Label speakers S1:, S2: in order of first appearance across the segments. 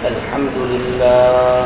S1: الحمد لله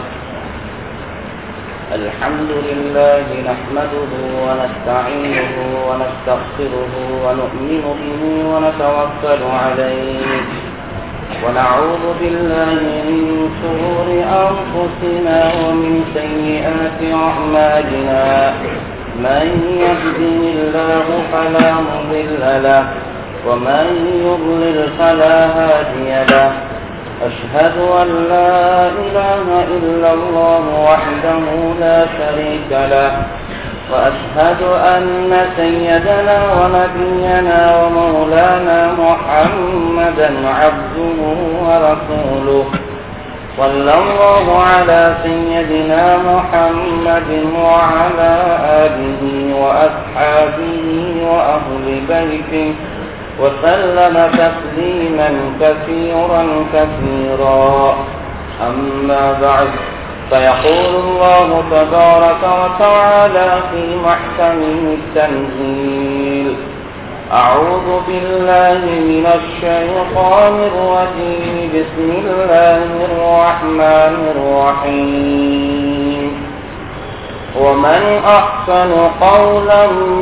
S1: الحمد لله نحمده ونستعينه ونستغفره ونؤمن به ونتوكل عليه ونعوذ بالله من شرور أنفسنا ومن سيئات أعمالنا من يهده الله فلا مضل له ومن يضلل فلا هادي له أشهد أن لا إله إلا الله وحده لا شريك له وأشهد أن سيدنا ونبينا ومولانا محمدا عبده ورسوله صلى الله على سيدنا محمد وعلى آله وأصحابه وأهل بيته وسلم تسليما كثيرا كثيرا أما بعد فيقول الله تبارك وتعالى في محكمه التنزيل أعوذ بالله من الشيطان الرجيم بسم الله الرحمن الرحيم ومن أحسن قولا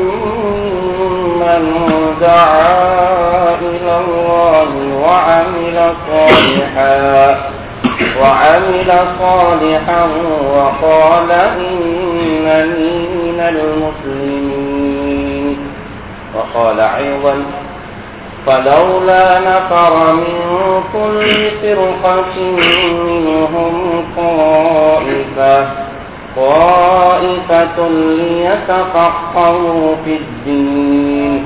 S1: ممن دعا إلى الله وعمل صالحا وعمل صالحا وقال إنني من المسلمين وقال أيضا فلولا نفر من كل فرقة منهم طائفة طائفة ليتفقهوا في الدين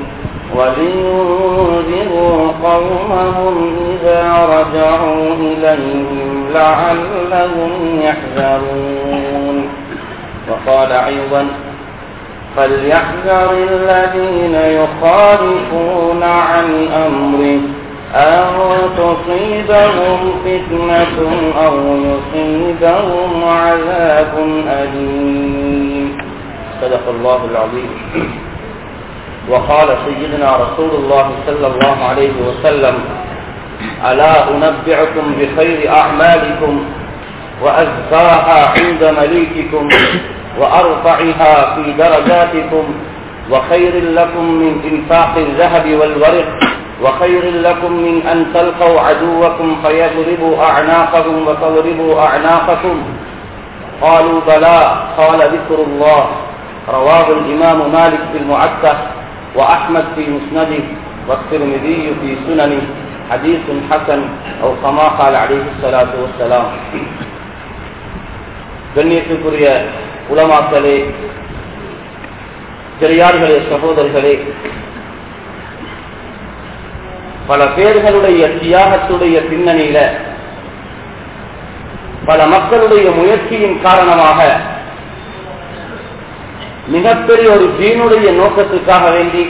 S1: ولينذروا قومهم إذا رجعوا إليهم لعلهم يحذرون وقال أيضا فليحذر الذين يخالفون عن أمره أن تصيبهم فتنة أو يصيبهم عذاب أليم صدق الله العظيم وقال سيدنا رسول الله صلى الله عليه وسلم ألا أنبعكم بخير أعمالكم وأزكاها عند مليككم وأرفعها في درجاتكم وخير لكم من إنفاق الذهب والورق وخير لكم من أن تلقوا عدوكم فيضربوا أعناقهم وتضربوا أعناقكم قالوا بلى قال ذكر الله رواه الإمام مالك في المعتة وأحمد في مسنده والترمذي في سننه حديث حسن أو كما قال عليه الصلاة والسلام கண்ணியத்துக்குரிய உலமாக்களே பெரியார்களே சகோதரர்களே பல பேர்களுடைய தியாகத்துடைய பின்னணியில பல மக்களுடைய முயற்சியின் காரணமாக மிகப்பெரிய ஒரு தீனுடைய நோக்கத்துக்காக வேண்டி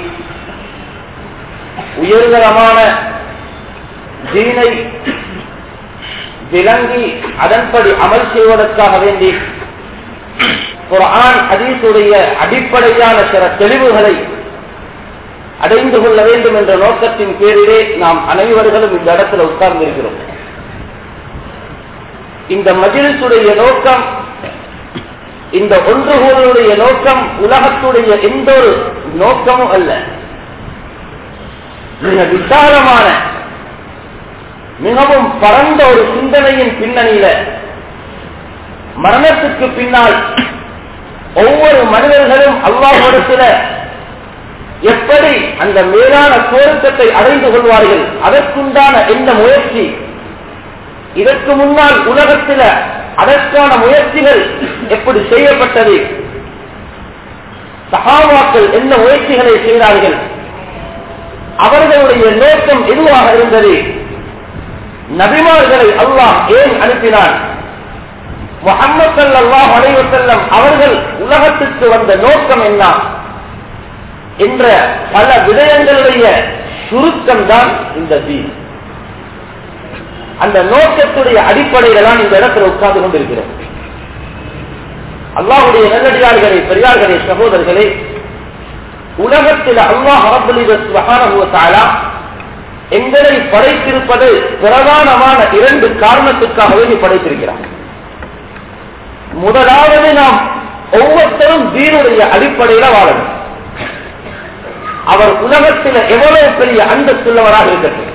S1: உயர்தரமான தீனை விளங்கி அதன்படி அமல் செய்வதற்காக வேண்டி குரான் ஹதீஸுடைய அடிப்படையான சில தெளிவுகளை அடைந்து கொள்ள வேண்டும் என்ற நோக்கத்தின் பேரிலே நாம் அனைவர்களும் இந்த இடத்துல உட்கார்ந்திருக்கிறோம் இந்த மஜிலிசுடைய நோக்கம் இந்த ஒன்றுகோளுடைய நோக்கம் உலகத்துடைய எந்த ஒரு நோக்கமும் அல்ல மிக விசாலமான மிகவும் பரந்த ஒரு சிந்தனையின் பின்னணியில மரணத்துக்கு பின்னால் ஒவ்வொரு மனிதர்களும் அல்லாஹிடத்துல எப்படி அந்த மேலான கோருக்கத்தை அடைந்து கொள்வார்கள் அதற்குண்டான எந்த முயற்சி இதற்கு முன்னால் உலகத்தில் அதற்கான முயற்சிகள் எப்படி செய்யப்பட்டது சகாவாக்கள் என்ன முயற்சிகளை செய்தார்கள் அவர்களுடைய நோக்கம் எதுவாக இருந்தது நபிமார்களை அல்லாஹ் ஏன் அனுப்பினான் முகமது அல்லாஹ் அலைவசல்லம் அவர்கள் உலகத்துக்கு வந்த நோக்கம் என்ன என்ற பல விடயங்களுடைய சுருக்கம் தான் இந்த தீன் அந்த நோக்கத்துடைய அடிப்படையில தான் இந்த இடத்துல உட்கார்ந்து கொண்டிருக்கிறோம் அல்லாஹுடைய நல்லடியார்களே பெரியார்களே சகோதரர்களே உலகத்தில் அல்லாஹ் அரபுலிதாலா எங்களை படைத்திருப்பது பிரதானமான இரண்டு காரணத்துக்காகவே நீ படைத்திருக்கிறார் முதலாவது நாம் ஒவ்வொருத்தரும் தீனுடைய அடிப்படையில வாழணும் அவர் உலகத்தில் எவ்வளவு பெரிய அந்தஸ்துள்ளவராக இருக்கட்டும்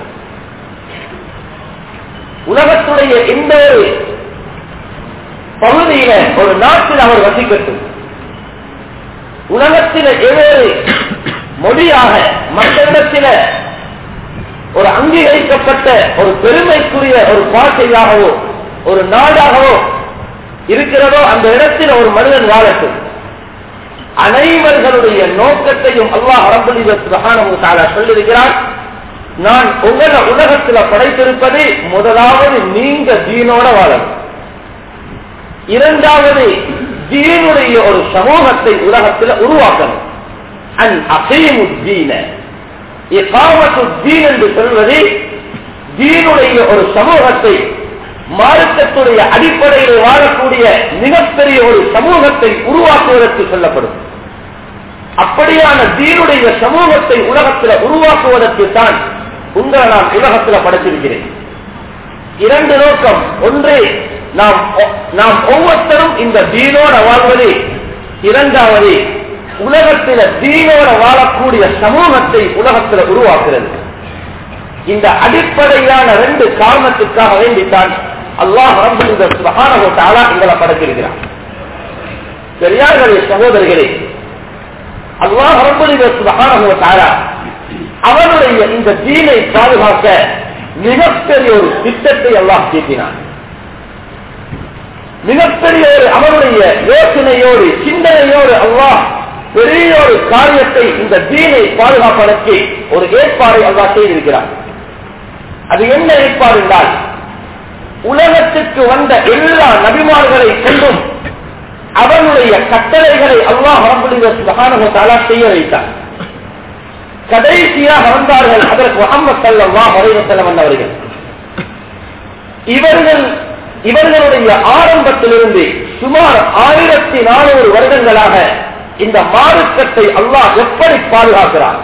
S1: உலகத்துடைய எந்த ஒரு பகுதியில ஒரு நாட்டில் அவர் வசிக்கட்டும் உலகத்தில் எவ்வளவு மொழியாக மக்களிடத்தில ஒரு அங்கீகரிக்கப்பட்ட ஒரு பெருமைக்குரிய ஒரு பாஷையாகவோ ஒரு நாடாகவோ இருக்கிறதோ அந்த இடத்தில் ஒரு மனிதன் வாழட்டும் அனைவர்களுடைய நோக்கத்தையும் அல்லாஹ் அரபுலிதான சொல்லியிருக்கிறார் நான் உங்களை உலகத்துல படைத்திருப்பது முதலாவது நீங்க தீனோட வாழணும் இரண்டாவது தீனுடைய ஒரு சமூகத்தை உலகத்தில் உருவாக்கணும் அன் அசைமுத்தீன தீன் என்று சொல்வது தீனுடைய ஒரு சமூகத்தை மார்க்கத்துடைய அடிப்படையில் வாழக்கூடிய மிகப்பெரிய ஒரு சமூகத்தை உருவாக்குவதற்கு சொல்லப்படும் அப்படியான தீனுடைய சமூகத்தை உலகத்தில் உருவாக்குவதற்கு தான் உங்களை நான் உலகத்தில் படைத்திருக்கிறேன் இரண்டு நோக்கம் ஒன்று நாம் நாம் ஒவ்வொருத்தரும் இந்த தீனோட வாழ்வது இரண்டாவது உலகத்தில தீனோட வாழக்கூடிய சமூகத்தை உலகத்தில் உருவாக்குறது இந்த அடிப்படையிலான ரெண்டு காரணத்துக்காக வேண்டித்தான் அல்லாஹ் ரபுல்லான எங்களை படைத்திருக்கிறார் பெரியார்களே சகோதரிகளே அல்லாஹ் ரபுல்லான அவனுடைய இந்த தீனை பாதுகாக்க மிகப்பெரிய ஒரு திட்டத்தை அல்லாஹ் தீட்டினான் மிகப்பெரிய ஒரு அவனுடைய யோசனையோடு சிந்தனையோடு அல்லாஹ் பெரிய ஒரு காரியத்தை இந்த தீனை பாதுகாப்பதற்கு ஒரு ஏற்பாடை அல்லாஹ் செய்திருக்கிறார் அது என்ன ஏற்பாடு என்றால் உலகத்துக்கு வந்த எல்லா நபிமார்களை கொண்டும் அவனுடைய கட்டளைகளை அல்லாஹ் மகானகத்தாலா செய்ய வைத்தார் கடைசியாக வந்தார்கள் அதற்கு முகமது சல்லா மறைவசல்லம் வந்தவர்கள் இவர்கள் இவர்களுடைய ஆரம்பத்திலிருந்து சுமார் ஆயிரத்தி நானூறு வருடங்களாக இந்த மாறுக்கத்தை அல்லாஹ் எப்படி பாதுகாக்கிறார்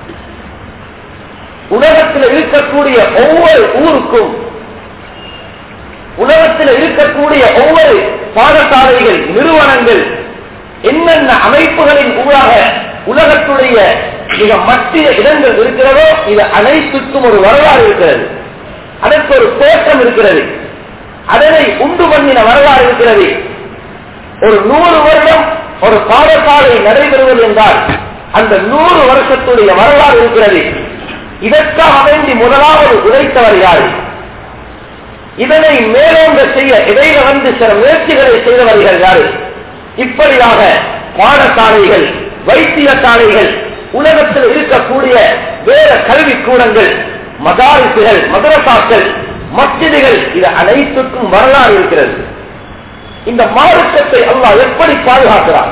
S1: உலகத்தில் இருக்கக்கூடிய ஒவ்வொரு ஊருக்கும் உலகத்தில் இருக்கக்கூடிய ஒவ்வொரு பாடசாலைகள் நிறுவனங்கள் என்னென்ன அமைப்புகளின் ஊடாக உலகத்துடைய மிக மத்திய இடங்கள் இருக்கிறதோ இது அனைத்துக்கும் ஒரு வரலாறு இருக்கிறது அதற்கு ஒரு தோற்றம் இருக்கிறது அதனை உண்டு பண்ணின வரலாறு இருக்கிறது ஒரு நூறு வருடம் ஒரு பாடசாலை நடைபெறுவது என்றால் அந்த நூறு வருஷத்துடைய வரலாறு இருக்கிறது இதற்காக வேண்டி முதலாவது உழைத்தவர் யாரு இதனை மேலோங்க செய்ய இடையில வந்து சில முயற்சிகளை செய்தவர்கள் யாரு இப்படியாக பாடசாலைகள் வைத்தியசாலைகள் உலகத்தில் இருக்கக்கூடிய வேற கல்வி கூடங்கள் மதாரிசுகள் மதரசாக்கள் மஸ்ஜிதுகள் இது அனைத்துக்கும் வரலாறு இருக்கிறது இந்த மார்க்கத்தை அல்லாஹ் எப்படி பாதுகாக்கிறார்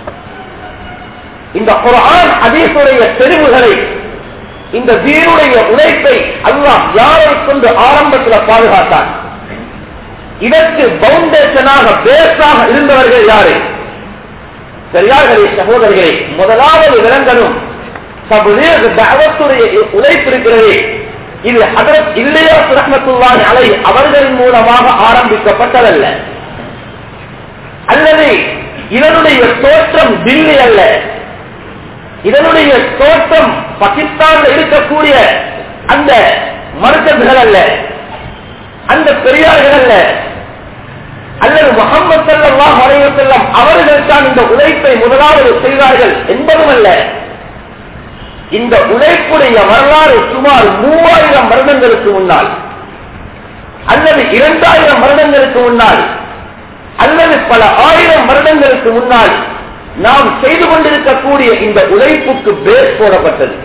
S1: இந்த குரான் அதீசுடைய தெரிவுகளை இந்த வீருடைய உழைப்பை அல்லாஹ் யாரை கொண்டு ஆரம்பத்தில் பாதுகாத்தார் இதற்கு பவுண்டேஷனாக பேஸாக இருந்தவர்கள் யாரு பெரியார்களே சகோதரர்களே முதலாவது விலங்கனும் தவத்துடைய உழைப்பு இருக்கிறது இது அதற்கு இல்லையா ரஹமத்துல்லான் அலை அவர்களின் மூலமாக ஆரம்பிக்கப்பட்டதல்ல அல்லது இதனுடைய தோற்றம் தில்லி அல்ல இதனுடைய தோற்றம் பாகிஸ்தான்ல இருக்கக்கூடிய அந்த மருத்துவர்கள் அல்ல அந்த பெரியார்கள் அல்ல அல்லது முகமது சல்லாஹ் அலைவசல்லம் அவர்கள் தான் இந்த உழைப்பை முதலாவது செய்தார்கள் என்பதும் அல்ல இந்த உழைப்புடைய வரலாறு சுமார் மூவாயிரம் வருடங்களுக்கு முன்னால் அல்லது இரண்டாயிரம் வருடங்களுக்கு முன்னால் அல்லது பல ஆயிரம் வருடங்களுக்கு முன்னால் நாம் செய்து கொண்டிருக்கக்கூடிய இந்த உழைப்புக்கு பேஸ் போடப்பட்டது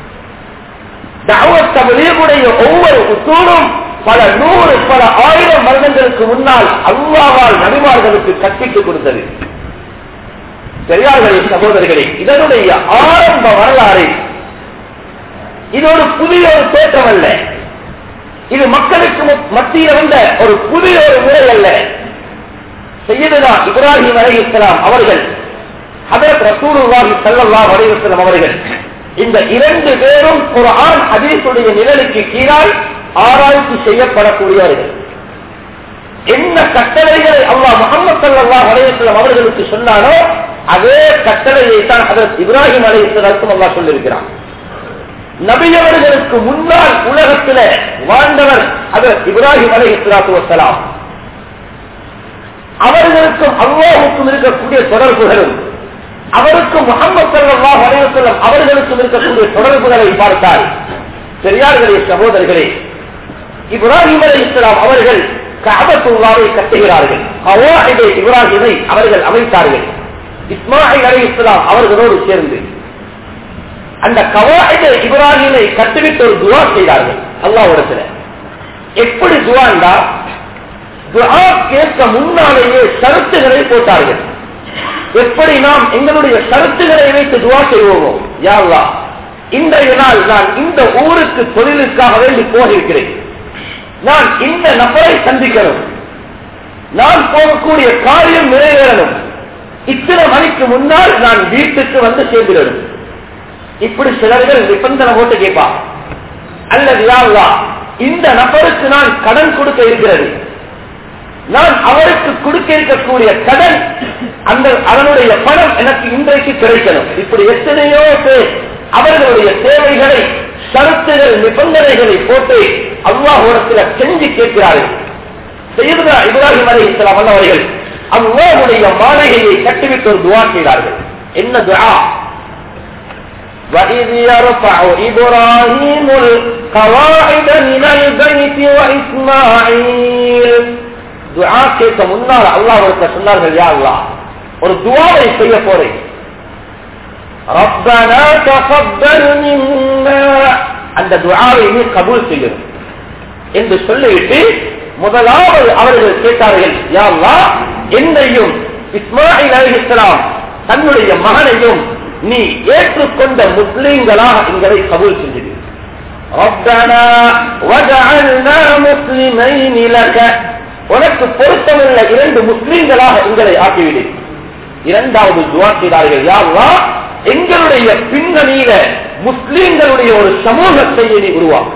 S1: தமிழகுடைய ஒவ்வொரு உத்தூரும் பல நூறு பல ஆயிரம் வருடங்களுக்கு முன்னால் அல்லாவால் நபிமார்களுக்கு கற்பித்து கொடுத்தது பெரியார்களே சகோதரர்களே இதனுடைய ஆரம்ப வரலாறு இது ஒரு புதிய ஒரு தோற்றம் அல்ல இது மக்களுக்கு மத்தியில் வந்த ஒரு புதிய ஒரு முறை அல்ல செய்யதுதா இப்ராஹிம் அலி இஸ்லாம் அவர்கள் ஹதரத் ரசூலுல்லாஹி ஸல்லல்லாஹு அலைஹி வஸல்லம் அவர்கள் இந்த இரண்டு பேரும் குர்ஆன் ஹதீஸுடைய நிழலுக்கு கீழால் ஆராய்ச்சி செய்யப்படக்கூடியவர்கள் என்ன கட்டளைகளை அல்லாஹ் முகமது சல்லாஹ் அலையம் அவர்களுக்கு சொன்னாரோ அதே கட்டளையை தான் அதற்கு இப்ராஹிம் அலையத்திற்கும் அல்லாஹ் சொல்லியிருக்கிறான் நபியவர்களுக்கு முன்னால் உலகத்தில் வாழ்ந்தவர் அதற்கு இப்ராஹிம் அலை இஸ்லாத்து வசலாம் அவர்களுக்கும் அல்லாஹுக்கும் இருக்கக்கூடிய தொடர்புகளும் அவருக்கும் முகமது சல்லாஹ் அலைவசல்லம் அவர்களுக்கும் இருக்கக்கூடிய தொடர்புகளை பார்த்தால் பெரியார்களே சகோதரர்களே இப்ராஹிம் அலை இஸ்லாம் அவர்கள் காபத்துல்லாவை கட்டுகிறார்கள் அவாஹிபே இப்ராஹிமை அவர்கள் அமைத்தார்கள் இஸ்மாயில் அலி இஸ்லாம் அவர்களோடு சேர்ந்து அந்த கவாயித இப்ராஹிமை கட்டுவிட்டு ஒரு துவா செய்தார்கள் அல்லாவிடத்துல எப்படி துவாண்டா துவா கேட்க முன்னாலேயே ஷரத்துகளை போட்டார்கள் எப்படி நாம் எங்களுடைய ஷரத்துகளை வைத்து துவா செய்வோமோ யாழ்லா இன்றைய நாள் நான் இந்த ஊருக்கு தொழிலுக்காக வேண்டி போகிறேன் நான் இந்த நபரை சந்திக்கணும் நான் போகக்கூடிய காரியம் நிறைவேறணும் இத்தனை மணிக்கு முன்னால் நான் வீட்டுக்கு வந்து சேர்ந்துடணும் இப்படி சிலர்கள் நிபந்தனை போட்டு கேட்பான் அல்லது யாருலா இந்த நபருக்கு நான் கடன் கொடுக்க இருக்கிறது நான் அவருக்கு கொடுக்க இருக்கக்கூடிய கடன் அந்த அதனுடைய பணம் எனக்கு இன்றைக்கு கிடைக்கணும் இப்படி எத்தனையோ பேர் அவர்களுடைய தேவைகளை ஷரத்துகள் நிபந்தனைகளை போட்டு அல்லாஹோடத்தில் செஞ்சு கேட்கிறார்கள் செய்தா இப்ராஹிம் அலி இஸ்லாம் அவர்கள் அல்லாஹுடைய மாளிகையை கட்டிவிட்டு ஒரு துவா செய்தார்கள் என்ன துவா وإذ يرفع إبراهيم القواعد من البيت وإسماعيل துஆ கேட்க முன்னால் அல்லாஹ் ஒருத்தர் சொன்னார்கள் யா அல்லாஹ் ஒரு துவாவை செய்ய போறேன் ربنا تقبل منا அந்த துஆவை நீ கபூல் செய்யணும் என்று சொல்லிவிட்டு முதலாவது அவர்கள் கேட்டார்கள் யா அல்லாஹ் என்னையும் இஸ்மாயில் அலைஹிஸ்ஸலாம் தன்னுடைய மகனையும் நீ ஏற்றுக்கொண்ட முஸ்லீம்களாக எங்களை கபூல் செஞ்சது ربنا وجعلنا مسلمين لك உனக்கு பொருத்தமுள்ள இரண்டு முஸ்லீம்களாக எங்களை ஆக்கிவிடு இரண்டாவது துவா செய்தார்கள் யாருவா எங்களுடைய பின்னணியில முஸ்லீம்களுடைய ஒரு சமூகத்தை நீ உருவாக்கும்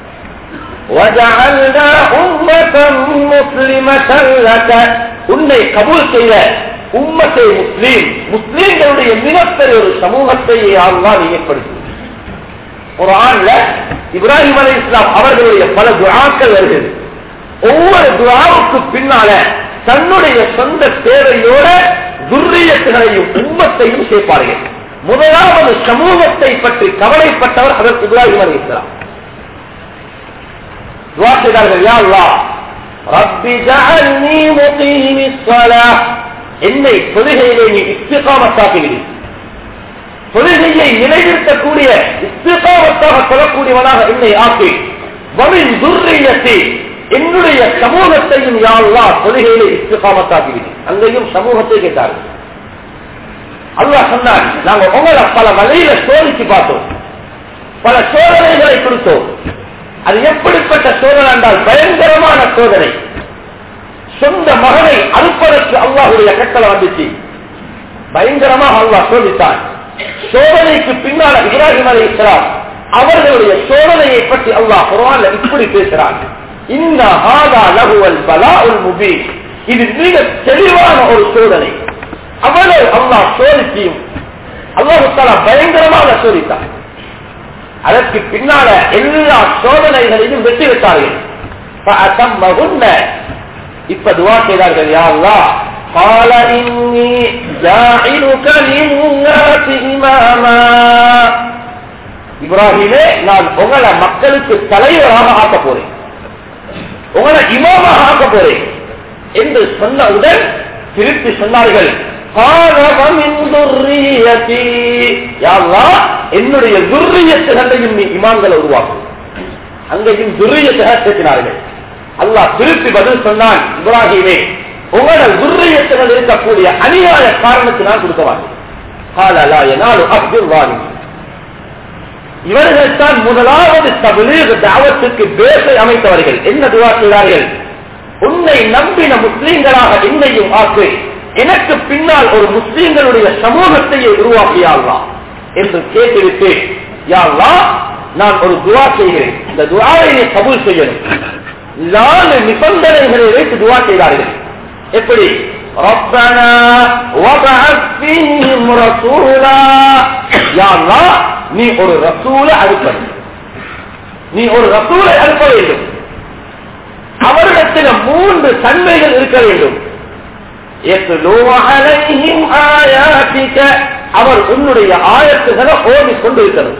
S1: وجعلنا أمة مسلمة لك உன்னை கபூல் செய்த உம்மத்தை முஸ்லீம் முஸ்லீம்களுடைய மிகப்பெரிய ஒரு சமூகத்தை அல்லா நீ ஏற்படுத்தி ஒரு ஆண்ல இப்ராஹிம் அலி இஸ்லாம் அவர்களுடைய பல துவாக்கள் வருகிறது ஒவ்வொரு துவாவுக்கு பின்னால தன்னுடைய சொந்த தேவையோட துர்ரியத்தினரையும் உம்மத்தையும் சேர்ப்பார்கள் முதலாவது சமூகத்தை பற்றி கவலைப்பட்டவர் அதற்கு இப்ராஹிம் அலி இஸ்லாம் துவா செய்தார்கள் யா அல்லாஹ் ரப்பி ஜஅல்னி முகீமிஸ் ஸலாஹ் என்னை தொழுகையிலே நீ இஸ்திகாமத்தாக்குகிறீர் தொழுகையை நிலைநிறுத்தக்கூடிய இஸ்திகாமத்தாக சொல்லக்கூடியவனாக என்னை ஆக்கி வமின் துர்ரியத்தை என்னுடைய சமூகத்தையும் யாழ்லா தொழுகையிலே இஸ்திகாமத்தாக்குகிறீர் அங்கேயும் சமூகத்தை கேட்டார்கள் அல்லாஹ் சொன்னார் நாங்க உங்களை பல வழியில சோதிச்சு பார்த்தோம் பல சோதனைகளை கொடுத்தோம் அது எப்படிப்பட்ட சோதனை என்றால் பயங்கரமான சோதனை சொந்த மகனை அறுப்பதற்கு அல்லாஹுடைய கட்டளை வந்துச்சு பயங்கரமாக அல்லாஹ் சோதித்தான் சோதனைக்கு பின்னால இப்ராஹிம் அலி இஸ்லாம் அவர்களுடைய சோதனையை பற்றி அல்லாஹ் குரான்ல இப்படி பேசுறான் இந்த ஹாதா லகுவல் பலா உல் முபி இது மிக தெளிவான ஒரு சோதனை அவ்வளவு அல்லாஹ் சோதிச்சியும் அல்லாஹு தாலா பயங்கரமாக சோதித்தான் அதற்கு பின்னால எல்லா சோதனைகளையும் வெற்றி விட்டார்கள் இப்ப துவா செய்தார்கள் யா அல்லாஹ் قال إني جاعلك للناس إماما இப்ராஹிமே நான் உங்களை மக்களுக்கு தலைவராக ஆக்க போறேன் உங்களை இமாமாக ஆக்க போறேன் என்று சொன்னவுடன் திருப்பி சொன்னார்கள் என்னுடைய துர்ரியத்துகளையும் நீ இமான்களை உருவாக்கும் அங்கேயும் துர்ரியத்துக சேர்த்தினார்கள் அல்லாஹ் திருப்பி பதில் சொன்னான் இப்ராஹிமே உங்களோட துர்ரியத்துகள் இருக்கக்கூடிய அநியாய காரணத்தினால் கொடுக்கவாங்க இவர்கள் தான் முதலாவது தபிலீக தாவத்துக்கு பேசை அமைத்தவர்கள் என்ன துவா செய்தார்கள் உன்னை நம்பின முஸ்லீம்களாக என்னையும் ஆக்கு எனக்கு பின்னால் ஒரு முஸ்லீம்களுடைய சமூகத்தையே உருவாக்கியாள்லாம் என்று கேட்டுவிட்டு யா அல்லாஹ் நான் ஒரு துவா செய்கிறேன் இந்த துவாவை நீ கபூல் செய்யணும் நாலு நிபந்தனைகளை வைத்து துவா செய்தார்கள் எப்படி ربنا وبعث فيهم رسولا يا الله நீ ஒரு ரசூலை அனுப்ப நீ ஒரு ரசூலை அனுப்ப வேண்டும் அவரிடத்தில் மூன்று தன்மைகள் இருக்க வேண்டும் يتلو عليهم آياتك அவர் உன்னுடைய ஆயத்துகளை ஓடிக் கொண்டிருக்கிறது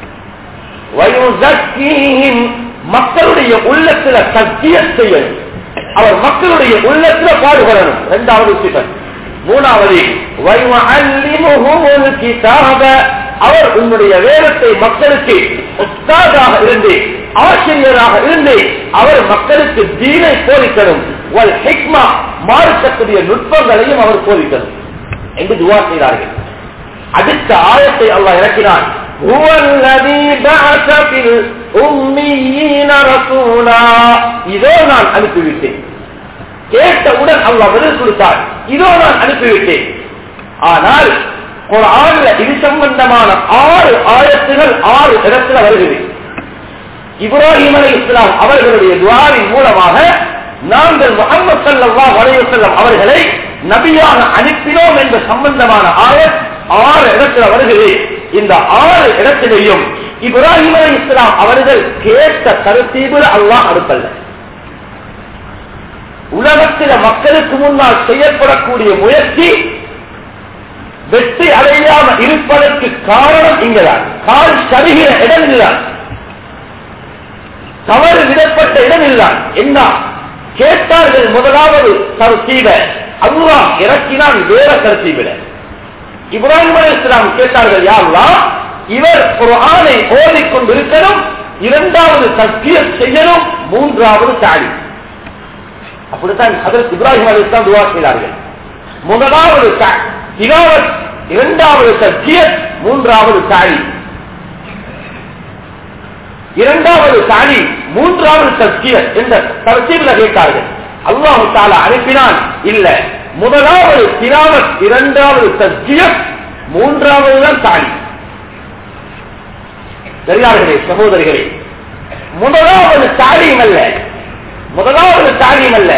S1: வயுசக்கீஹிம் மக்களுடைய உள்ளத்துல சத்திய செய்யணும் அவர் மக்களுடைய உள்ளத்துல பாடுபடணும் இரண்டாவது சிவன் மூணாவது வயுஅல்லிமுஹுமுல் கிதாப அவர் உன்னுடைய வேதத்தை மக்களுக்கு உஸ்தாதாக இருந்து ஆசிரியராக இருந்து அவர் மக்களுக்கு தீனை போதிக்கணும் வல் ஹிக்மா மாறுக்கக்கூடிய நுட்பங்களையும் அவர் போதிக்கணும் என்று துவா செய்தார்கள் அடுத்த ஆயத்தை அல்லாஹ் இறக்கினான் هو الذي بعث في الأميين رسولا இதோ நான் அனுப்பிவிட்டேன் கேட்டவுடன் அல்லாஹ் பதில் கொடுத்தார் இதோ நான் அனுப்பிவிட்டேன் ஆனால் குரான்ல இது சம்பந்தமான ஆறு ஆயத்துகள் ஆறு இடத்துல வருகிறது இப்ராஹிம் அலை இஸ்லாம் அவர்களுடைய துவாரின் மூலமாக நாங்கள் முகமது சல்லாஹ் அலையுசல்லம் அவர்களை நபியாக அனுப்பினோம் என்ற சம்பந்தமான ஆயத் ஆறு இடத்துல வருகிறது இந்த ஆறு இடத்திலேயும் இப்ராஹிம் அலி இஸ்லாம் அவர்கள் கேட்ட கருத்தீவில் அல்லாஹ் அனுப்பல்ல உலகத்தில மக்களுக்கு முன்னால் செய்யப்படக்கூடிய முயற்சி வெற்றி அடையாம இருப்பதற்கு காரணம் இங்கதான் கால் சரிகிற இடம் இதுதான் தவறு விடப்பட்ட இடம் இதுதான் என்ன கேட்டார்கள் முதலாவது கருத்தீவ அல்லாஹ் இறக்கினான் வேற கருத்தீவிட இப்ராஹிம் அலி இஸ்லாம் கேட்டார்கள் யாருலாம் இவர் ஒரு ஆணை ஓதிக்கொண்டிருக்கணும் இரண்டாவது தக்கிய செய்யணும் மூன்றாவது தாலி அப்படித்தான் அதற்கு இப்ராஹிம் அலி இஸ்லாம் துவா செய்தார்கள் முதலாவது திலாவத் இரண்டாவது தக்கியத் மூன்றாவது தாலி இரண்டாவது தாலி மூன்றாவது தக்கியத் என்ற தரத்தீவில் கேட்டார்கள் அல்லாஹு தாலா அனுப்பினான் இல்ல முதலாவது திலாவத் இரண்டாவது தக்கியத் மூன்றாவது தான் தாலி பெரியார்களே சகோதரிகளே முதலாவது தாலியம் அல்ல முதலாவது தாலியம் அல்ல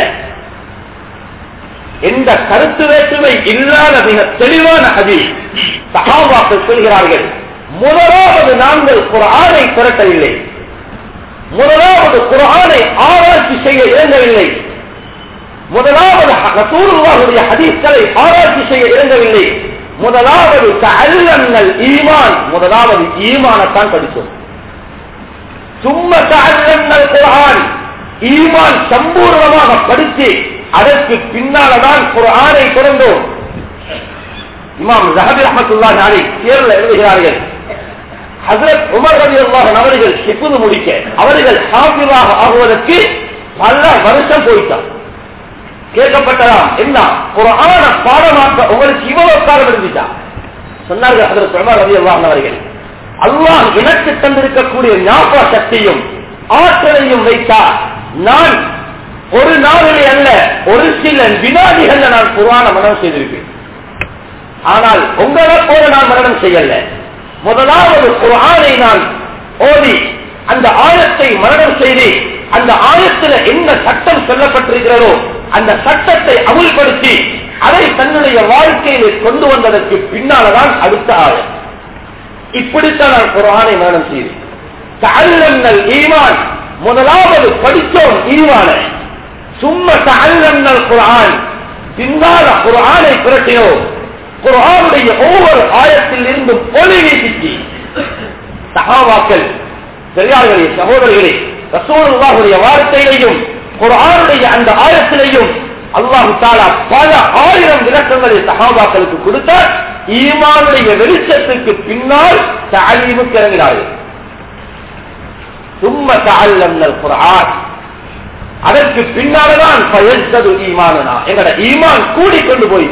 S1: எந்த கருத்து வேற்றுமை இல்லாத மிக தெளிவான அதி சகாபாக்கள் சொல்கிறார்கள் முதலாவது நாங்கள் குரானை திரட்டவில்லை முதலாவது குரானை ஆராய்ச்சி செய்ய இறங்கவில்லை முதலாவது ரசூலுல்லாஹுடைய ஹதீஸ்களை ஆராய்ச்சி செய்ய இறங்கவில்லை முதலாவது தஅல்லம்னல் ஈமான் முதலாவது ஈமானத்தான் படித்தோம் சும்மா தஅல்லம்னல் குர்ஆன் ஈமான் சம்பூர்ணமாக படித்து அதற்கு பின்னால்தான் குர்ஆனை திறந்தோம் இமாம் ஜஹபி ரஹமத்துல்லாஹி அலைஹி தேர்ல எழுதுகிறார்கள் ஹஜரத் உமர் ரலியல்லாஹு அவர்கள் ஹிஃப்து முடிக்க அவர்கள் ஹாஃபிஸாக ஆகுவதற்கு பல வருஷம் போயிட்டார் கேட்கப்பட்டதாம் என்ன குரான பாடமாக்க உங்களுக்கு இவ்வளவு காலம் இருந்துச்சா சொன்னார்கள் அதற்கு உமர் ரலியல்லாஹு அவர்கள் அல்லாஹ் எனக்கு தந்திருக்கக்கூடிய ஞாபக சக்தியும் ஆற்றலையும் வைத்தார் நான் ஒரு நாளிலே அல்ல ஒரு சில வினாடிகள்ல நான் குரான மனம் செய்திருப்பேன் ஆனால் உங்களை போல நான் மரணம் செய்யல முதலாவது குரானை நான் ஓதி அந்த ஆயத்தை மரணம் செய்து அந்த ஆயத்தில் என்ன சட்டம் சொல்லப்பட்டிருக்கிறதோ அந்த சட்டத்தை அமுல்படுத்தி அதை தன்னுடைய வாழ்க்கையில் கொண்டு வந்ததற்கு பின்னால்தான் அடுத்த ஆயம் இப்படித்தான் நான் குரானை மரணம் செய்தேன் தஅல்லம்னல் ஈமான் முதலாவது படித்தோம் ஈமான சும்மா தஅல்லம்னல் குர்ஆன் பின்னால குர்ஆனை புரட்டினோம் குர்ஆனுடைய ஒவ்வொரு ஆயத்தில் இருந்தும் ஒளி வீசிச்சு சகாவாக்கள் பெரியார்களே சகோதரர்களே ரசூலுல்லாஹுடைய வார்த்தையிலையும் குர்ஆனுடைய அந்த ஆயத்திலையும் அல்லாஹு தாலா பல ஆயிரம் விளக்கங்களை சகாபாக்களுக்கு கொடுத்தார் ஈமானுடைய வெளிச்சத்துக்கு பின்னால் தாலீமுக்கு இறங்கினார்கள் சும்ம தாழ்லம்னல் குர்ஆன் அதற்கு பின்னால்தான் பயன்பது ஈமானனா எங்கட ஈமான் கூடிக்கொண்டு போய்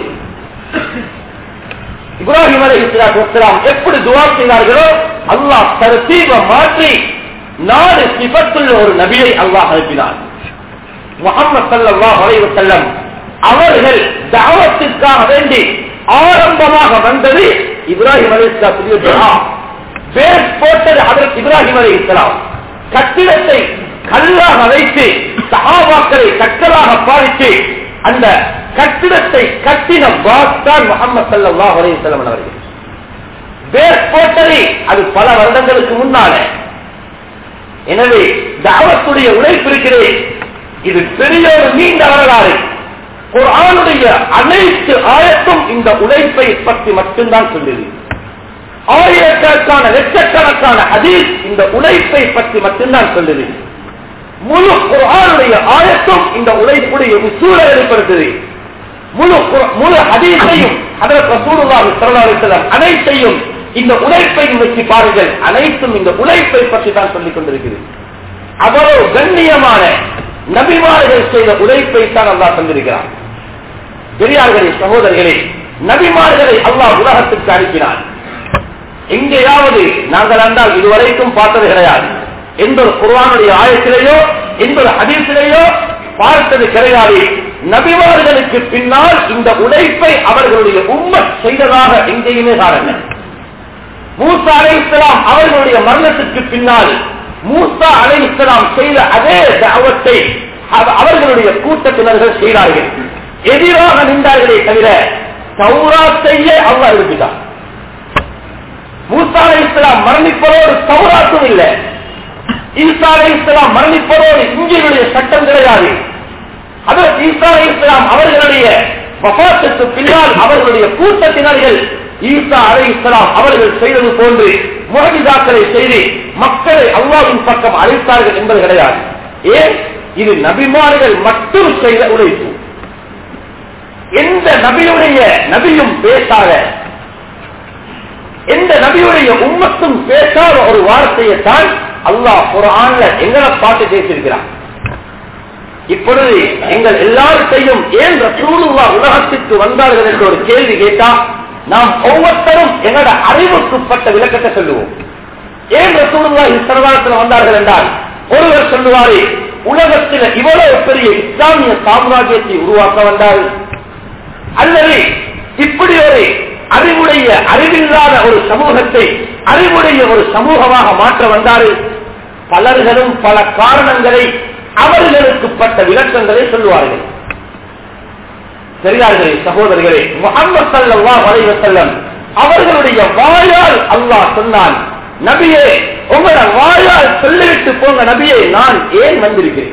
S1: இப்ராஹிம் அலை இஸ்லாம் எப்படி துவா செய்தார்களோ அல்லாஹ் தரத்தீப மாற்றி நாலு சிபத்துள்ள ஒரு நபியை அல்லாஹ் அனுப்பினார் முகமது சல்லாஹ் அலைவு செல்லம் அவர்கள் தாவத்திற்காக வேண்டி ஆரம்பமாக வந்தது இப்ராஹிம் அலி இஸ்லாத்துடைய துவா பேர் போட்டது அதற்கு இப்ராஹிம் அலி இஸ்லாம் கட்டிடத்தை கல்லாக வைத்து சஹாபாக்களை கற்களாக பாதித்து அந்த கட்டிடத்தை கட்டின பாஸ்தான் முகமது சல்லாஹ் அலையம் அவர்கள் பேர் போட்டதை அது பல வருடங்களுக்கு முன்னால எனவே தாவத்துடைய உழைப்பு இருக்கிறேன் இது பெரிய ஒரு நீண்ட வரலாறு குரானுடைய அனைத்து ஆயத்தும் இந்த உழைப்பை பற்றி மட்டும்தான் சொல்லுது ஆயிரக்கணக்கான லட்சக்கணக்கான அதில் இந்த உழைப்பை பற்றி மட்டும்தான் சொல்லுது முழு குரானுடைய ஆயத்தும் இந்த உழைப்புடைய சூழலை வெளிப்படுத்துது முழு குர்- முழு ஹதீஸையும் அதற்கு ரசூலுல்லாஹி ஸல்லல்லாஹு அலைஹி வஸல்லம் அனைத்தையும் இந்த உழைப்பையும் வச்சு பாருங்கள் அனைத்தும் இந்த உழைப்பை பற்றி தான் சொல்லிக் கொண்டிருக்கிறது அவ்வளவு கண்ணியமான நபிமார்கள் செய்த உழைப்பை தான் அல்லாஹ் தந்திருக்கிறார் பெரியார்களே சகோதரர்களே நபிமார்களை அல்லாஹ் உலகத்துக்கு அனுப்பினார் எங்கேயாவது நாங்கள் அந்தால் இதுவரைக்கும் பார்த்தது கிடையாது எந்த ஒரு குர்ஆனுடைய ஆயத்திலேயோ எந்த ஒரு ஹதீஸிலேயோ பார்த்தது கிடையாது நபிமார்களுக்கு பின்னால் இந்த உழைப்பை அவர்களுடைய உம்மத் செய்ததாக எங்கேயுமே காரணம் மூசா அலை இஸ்லாம் அவர்களுடைய மரணத்துக்கு பின்னால் மூசா அலை இஸ்லாம் செய்த அதே தாவத்தை அவ- அவர்களுடைய கூட்டத்தினர்கள் செய்தார்கள் எதிராக நின்றார்களே தவிர தௌராத்தையே அல்லாஹ் விட்டுட்டார் மூசா அலை இஸ்லாம் மரணிப்பதோடு தௌராத்தும் இல்லை ஈசா அலை இஸ்லாம் மரணிப்பதோடு இஞ்சினுடைய சட்டம் கிடையாது அதற்கு ஈசா அலை இஸ்லாம் அவர்களுடைய வபாத்துக்கு பின்னால் அவர்களுடைய கூட்டத்தினர்கள் ஈசா அலை இஸ்லாம் அவர்கள் செய்தது போன்று முகமிதாக்களை செய்து மக்களை அல்லாவின் பக்கம் அழைத்தார்கள் என்பது கிடையாது ஏன் இது நபிமார்கள் மட்டும் செய்த உழைப்பு எந்த நபியுடைய நபியும் பேசாத எந்த நபியுடைய உம்மத்தும் பேசாத ஒரு வார்த்தையை தான் அல்லாஹ் குரான்ல எங்களை பார்த்து பேசியிருக்கிறான் இப்பொழுது எங்கள் எல்லார்த்தையும் ஏன் ரசூலுல்லா உலகத்திற்கு வந்தார்கள் என்ற ஒரு கேள்வி கேட்டா நாம் ஒவ்வொருத்தரும் எங்களோட அறிவுக்குப்பட்ட விளக்கத்தை சொல்லுவோம் ஏன் ரசூலுல்லா இஸ்ரவாதத்தில் வந்தார்கள் என்றால் ஒருவர் சொல்லுவாரே உலகத்தில் இவ்வளவு பெரிய இஸ்லாமிய சாம்ராஜ்யத்தை உருவாக்க வந்தார் அல்லது இப்படி ஒரு அறிவுடைய அறிவில்லாத ஒரு சமூகத்தை அறிவுடைய ஒரு சமூகமாக மாற்ற வந்தாரு பலர்களும் பல காரணங்களை அவர்களுக்கு பட்ட விளக்கங்களை சொல்லுவார்கள் பெரியார்களே சகோதரர்களே முகமது சல்லல்லாஹு அலைஹி வஸல்லம் அவர்களுடைய வாயால் அல்லாஹ் சொன்னான் நபியே உங்களோட வாயால் சொல்லிவிட்டு போங்க நபியே நான் ஏன் வந்திருக்கிறேன்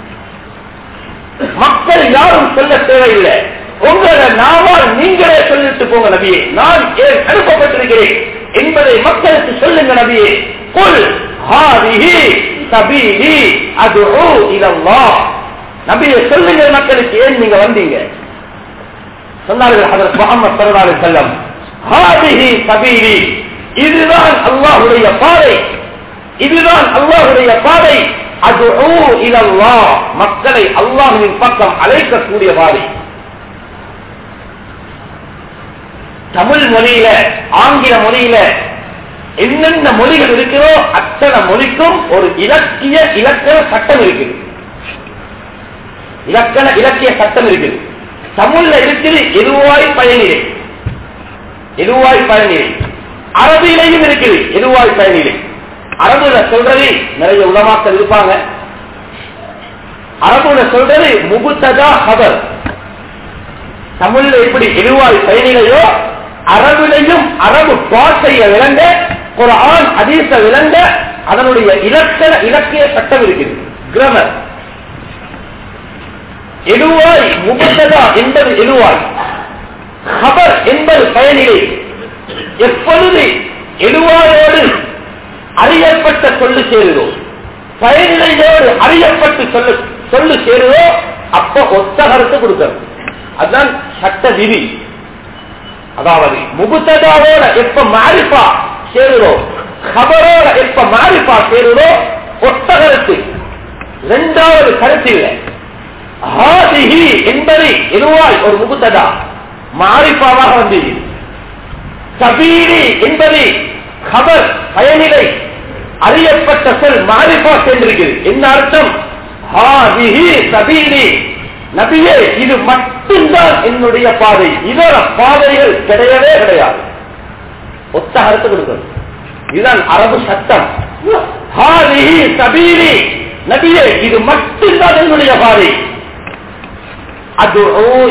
S1: மக்கள் யாரும் சொல்ல தேவையில்லை உங்களோட நாவால் நீங்களே சொல்லிட்டு போங்க நபியே நான் ஏன் அனுப்பப்பட்டிருக்கிறேன் என்பதை மக்களுக்கு சொல்லுங்க நபியே குல் ஹாதிஹி சபீலி அதுஉ இலல்லாஹ் நபியே சொல்லுங்க மக்களுக்கு ஏன் நீங்க வந்தீங்க சொன்னார்கள் ஹதரத் முகமது ஸல்லல்லாஹு அலைஹி வஸல்லம் ஹாதிஹி சபீலி இதுதான் அல்லாஹ்வுடைய பாதை இதுதான் அல்லாஹ்வுடைய பாதை அதுஉ இலல்லாஹ் மக்களை அல்லாஹ்வின் பக்கம் அழைக்கக்கூடிய பாதை தமிழ் மொழியில ஆங்கில மொழியில என்னென்ன மொழிகள் இருக்கிறோ அத்தனை மொழிக்கும் ஒரு இலக்கிய இலக்கண சட்டம் இருக்குது இலக்கண இலக்கிய சட்டம் இருக்குது தமிழ்ல இருக்குது எதுவாய் பயனிலை எதுவாய் பயனிலை அரபியிலையும் இருக்குது எதுவாய் பயனிலை அரபுல சொல்றது நிறைய உலமாக்கள் இருப்பாங்க அரபுல சொல்றது முகுத்ததா ஹபர் தமிழ்ல எப்படி எதுவாய் பயனிலையோ அரபிலையும் அரபு பாஷையை விளங்க ஒரு ஆண் அதீச விளங்க அதனுடைய இலக்கண இலக்கிய சட்டம் இருக்குது கிரமர் எழுவாய் முகத்ததா என்பது எழுவாய் ஹபர் என்பது பயனிலை எப்பொழுது எழுவாயோடு அறியப்பட்ட சொல்லு சேருதோ பயனிலையோடு அறியப்பட்டு சொல்லு சொல்லு சேருதோ அப்ப ஒத்த கருத்து கொடுக்கிறது அதுதான் சட்ட விதி அதாவது முகுத்ததாவோட எப்ப மாரிப்பா சேருதோ கபரோட எப்ப மாரிப்பா சேருதோ ஒத்த கருத்து இரண்டாவது கருத்து இல்லை ஹாதிஹி என்பதை எதுவாய் ஒரு முகுத்ததா மாரிப்பாவாக வந்தது சபீரி என்பது கபர் பயனிலை அறியப்பட்ட சொல் மாரிப்பா சென்றிருக்கிறது என்ன அர்த்தம் ஹாதிஹி சபீரி நபியே இது மட்டும்தான் என்னுடைய பாதை இதர பாதைகள் கிடையவே கிடையாது ஒத்த அர்த்தம் கொடுக்கிறது இதுதான் அரபு சட்டம் ஹாதிஹி சபீலி நபியே இது மட்டும்தான் என்னுடைய பாதை அது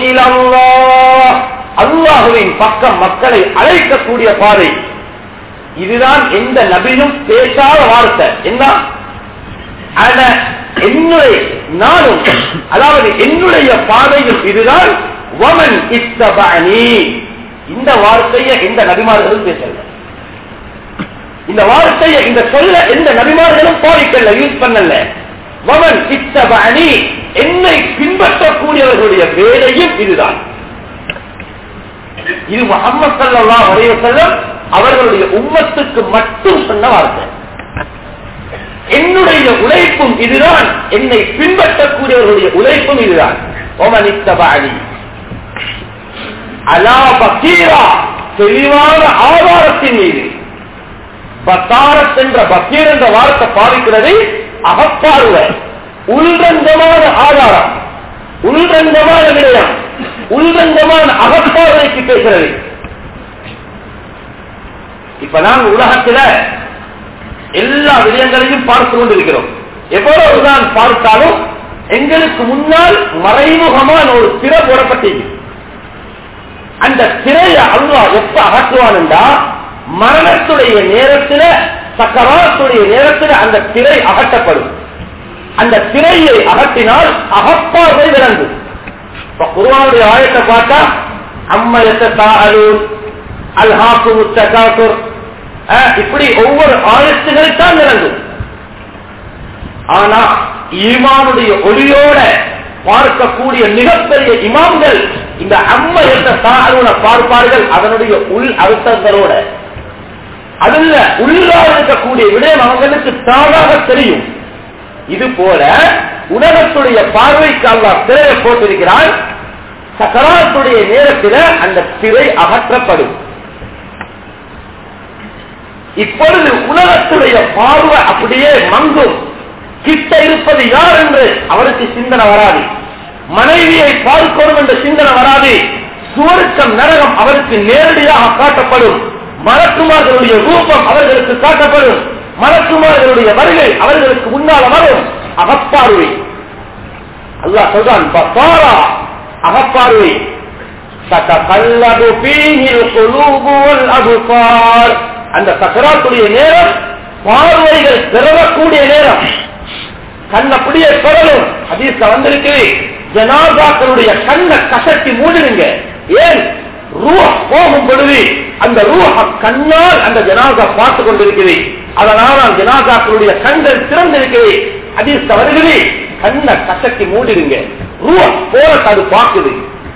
S1: அல்லாஹுவின் பக்கம் மக்களை அழைக்கக்கூடிய பாதை இதுதான் எந்த நபியும் பேசாத வார்த்தை என்ன அன என்னுடைய நானும் அதாவது என்னுடைய பாதையில் இதுதான் வமன் இத்தபனி இந்த வார்த்தையை எந்த நபிமார்களும் பேசல இந்த வார்த்தையை இந்த சொல்ல எந்த நபிமார்களும் பாதிக்கல யூஸ் பண்ணல வமன் இத்தபனி என்னை பின்பற்றக்கூடியவர்களுடைய வேலையும் இதுதான் இது முகமது சல்லா வரைய செல்லம் அவர்களுடைய உம்மத்துக்கு மட்டும் சொன்ன வார்த்தை என்னுடைய உழைப்பும் இதுதான் என்னை பின்பற்றக்கூடியவர்களுடைய உழைப்பும் இதுதான் ஒமனித்தபாணி அலா பக்கீரா தெளிவான ஆதாரத்தின் மீது பத்தாரத் என்ற பக்கீர் என்ற வார்த்தை பாதிக்கிறது அகப்பார்வ உள்ரங்கமான ஆதாரம் உள்ரங்கமான விடயம் உள்ரங்கமான அகப்பார்வைக்கு பேசுறது இப்ப நாங்க உலகத்துல எல்லா விடயங்களையும் பார்த்து கொண்டிருக்கிறோம் எவ்வளவுதான் பார்த்தாலும் எங்களுக்கு முன்னால் மறைமுகமான ஒரு திரை போடப்பட்டது அந்த திரையை அல்லா எப்ப அகற்றுவான்டா மரணத்துடைய நேரத்தில் சக்கராத்துடைய நேரத்தில் அந்த திரை அகற்றப்படும் அந்த திரையை அகற்றினால் அகப்பார்வை விளங்கும் இப்ப குருவானுடைய ஆயத்தை பார்த்தா அம்மையத்தை தாஅலூன் அல்ஹாக்கு முத்தகாத்துர் இப்படி ஒவ்வொரு ஆயத்துகள் தான் விளங்கும் ஆனா ஈமானுடைய ஒளியோட பார்க்கக்கூடிய மிகப்பெரிய இமாம்கள் இந்த அம்மை என்ற தாழ்வுன பார்ப்பார்கள் அதனுடைய உள் அர்த்தங்களோட அதுல உள்ளாக இருக்கக்கூடிய விடயம் அவங்களுக்கு தானாக தெரியும் இது போல உலகத்துடைய பார்வைக்கு அல்லா திரையை போட்டிருக்கிறார் சக்கராத்துடைய நேரத்தில் அந்த திரை அகற்றப்படும் இப்பொழுது உலகத்துடைய பார்வை அப்படியே மங்கும் கிட்ட இருப்பது யார் என்று அவருக்கு சிந்தனை வராது மனைவியை பார்க்கணும் என்ற சிந்தனை வராது சுவருக்கம் நரகம் அவருக்கு நேரடியாக காட்டப்படும் மலக்குமார்களுடைய ரூபம் அவர்களுக்கு காட்டப்படும் மலக்குமார்களுடைய வருகை அவர்களுக்கு முன்னால் வரும் அகப்பார்வை அல்லாஹ் சொல்றான் பப்பாரா அகப்பார்வை தத்தகல்லபு ஃபீஹில் குலூபு வல் அப்சார் அந்த சக்கராத்துடைய நேரம் பார்வைகள் பிறவக்கூடிய நேரம் கண்ண அப்படியே பெறணும் ஹதீஸ்ல வந்திருக்கு ஜனாதாக்களுடைய கண்ணை கசட்டி மூடிடுங்க ஏன் ரூஹ போகும் பொழுது அந்த ரூஹ கண்ணால் அந்த ஜனாதா பார்த்து கொண்டிருக்கிறது அதனால் அந்த ஜனாதாக்களுடைய கண்கள் திறந்திருக்கிறது ஹதீஸ்ல வருகிறது கண்ணை கசட்டி மூடிடுங்க ரூஹ போற அது பார்க்குது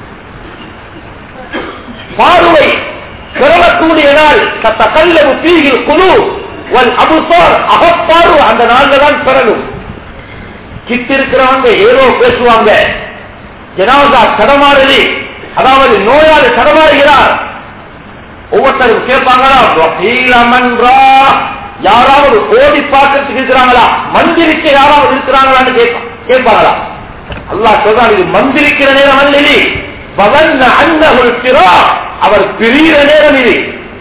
S1: பார்வை பிறவக்கூடிய நாள் சத்த கல்லவு தீகில் குழு வல் அபுசார் அகப்பார்வை அந்த நாள்ல தான் பெறணும் கிட்ட இருக்கிறவங்க ஏதோ பேசுவாங்க ஜனாதா தடமாறுது அதாவது நோயாளி தடமாறுகிறார் ஒவ்வொருத்தரும் கேட்பாங்களா வக்கீலமன்றா யாராவது ஓடி பார்க்கறதுக்கு இருக்கிறாங்களா மந்திரிக்க யாராவது இருக்கிறாங்களான்னு கேட்பா- கேட்பாங்களா அல்லாஹ் சொல்றான் இது மந்திரிக்கிற நேரம் அல்ல பவன் அன்னகுல் சிரா அவர் பிரிகிற நேரம் இது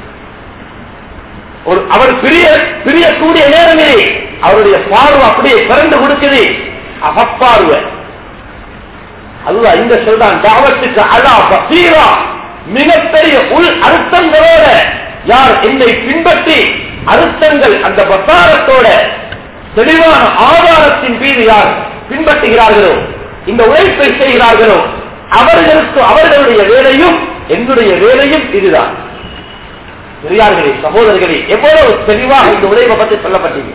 S1: ஒரு அவர் பிரிய பிரியக்கூடிய நேரம் இது அவருடைய பார்வை அப்படியே பிறந்து கொடுக்குது அகப்பார்வை அல்லாஹ் இங்க சொல்றான் தாவத்துக்கு அலா பசீரா மிகப்பெரிய உள் அர்த்தங்களோட யார் என்னை பின்பற்றி அர்த்தங்கள் அந்த பசாரத்தோட தெளிவான ஆதாரத்தின் மீது யார் பின்பற்றுகிறார்களோ இந்த உழைப்பை செய்கிறார்களோ அவர்களுக்கு அவர்களுடைய வேலையும் என்னுடைய வேலையும் இதுதான் பெரியார்களே சகோதரர்களே எவ்வளவு தெளிவாக இந்த உழைப்பை பற்றி சொல்லப்பட்டீங்க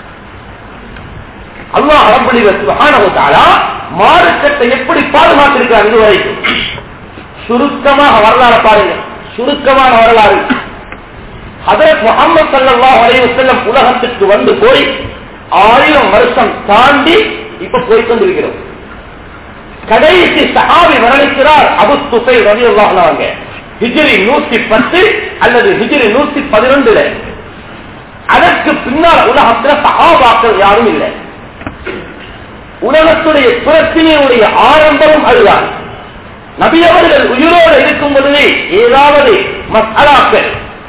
S1: அல்லாஹ் ரப்பலி சுபஹானஹு மார்க்கத்தை எப்படி பாதுகாத்திருக்கிறார் இதுவரைக்கும் சுருக்கமாக வரலாறு பாருங்க சுருக்கமான வரலாறு ஹதரத் முகமது ஸல்லல்லாஹு அலைஹி வஸல்லம் உலகத்துக்கு வந்து போய் ஆயிரம் வருஷம் தாண்டி இப்ப போய் கொண்டிருக்கிறோம் கடைசி சஹாபி வர்ணிக்கிறார் அபு துசை ரவி அல்லாஹ் ஹிஜ்ரி நூத்தி பத்து அல்லது ஹிஜ்ரி நூத்தி பதினொன்றுல அதற்கு பின்னால் உலகத்துல சஹாபாக்கள் யாரும் இல்லை உலகத்துடைய பிரச்சனையுடைய ஆரம்பமும் அதுதான் நபி அவர்கள் உயிரோடு இருக்கும் பொழுதே ஏதாவது மசாலாக்கள்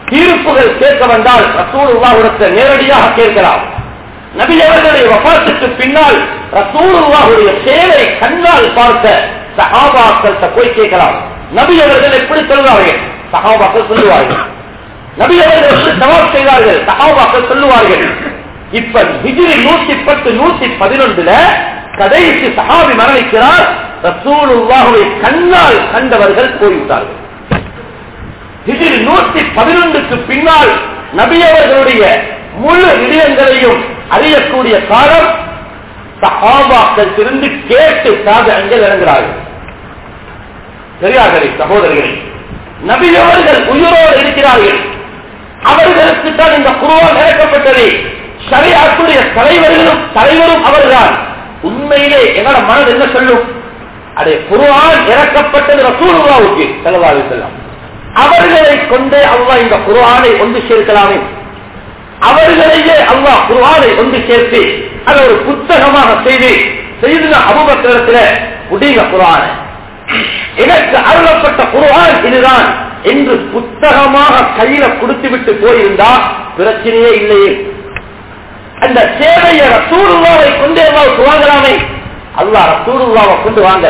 S1: தீர்ப்புகள் கேட்க வந்தால் ரசூலுல்லாஹுடத்தை நேரடியாக கேட்கலாம் நபி அவர்களுடைய வபாத்துக்கு பின்னால் ரசூலுல்லாஹுடைய சேவை கண்ணால் பார்த்த சஹாபாக்கள்கிட்ட போய் கேட்கலாம் நபி அவர்கள் எப்படி சொல்வார்கள் சஹாபாக்கள் சொல்லுவார்கள் நபி அவர்கள் எப்படி சவால் செய்வார்கள் சஹாபாக்கள் சொல்லுவார்கள் இப்ப ஹிஜ்ரி நூத்தி பத்து நூத்தி பதினொன்றுல கடைசி சஹாபி மரணிக்கிறார் ரசூலுல்லாஹுவை கண்ணால் கண்டவர்கள் போய்விட்டார்கள் ஹிஜ்ரி நூத்தி பதினொன்றுக்கு பின்னால் நபி அவர்களுடைய முழு விடயங்களையும் அறியக்கூடிய காலம் சஹாபாக்கள் இருந்து கேட்டு சாதகங்கள் இறங்குகிறார்கள் பெரியார்களே சகோதரர்களே நபி அவர்கள் உயிரோடு இருக்கிறார்கள் அவர்களுக்கு தான் இந்த குருவான் இறக்கப்பட்டது சரியாக்குடைய தலைவர்களும் தலைவரும் அவர்தான் உண்மையிலே என்னோட மனது என்ன சொல்லும் அதே குருவான் இறக்கப்பட்டது ரசூலுல்லாவுக்கு செலவாக செல்லாம் அவர்களை கொண்டே அல்லாஹ் இந்த குருவானை ஒன்று சேர்க்கலாமே அவர்களையே அல்லாஹ் குருவானை ஒன்று சேர்த்து அதை ஒரு புத்தகமாக செய்து செய்து அபுபத்திரத்தில் முடிய குரான எனக்கு அருளப்பட்ட குருவான் இதுதான் என்று புத்தகமாக கையில கொடுத்து விட்டு போயிருந்தா பிரச்சனையே இல்லையே அந்த சேவையை ரசூருவாவை கொண்டு அல்லாவுக்கு வாங்கலாமே அல்லாஹ் ரசூருவாவை கொண்டு வாங்கல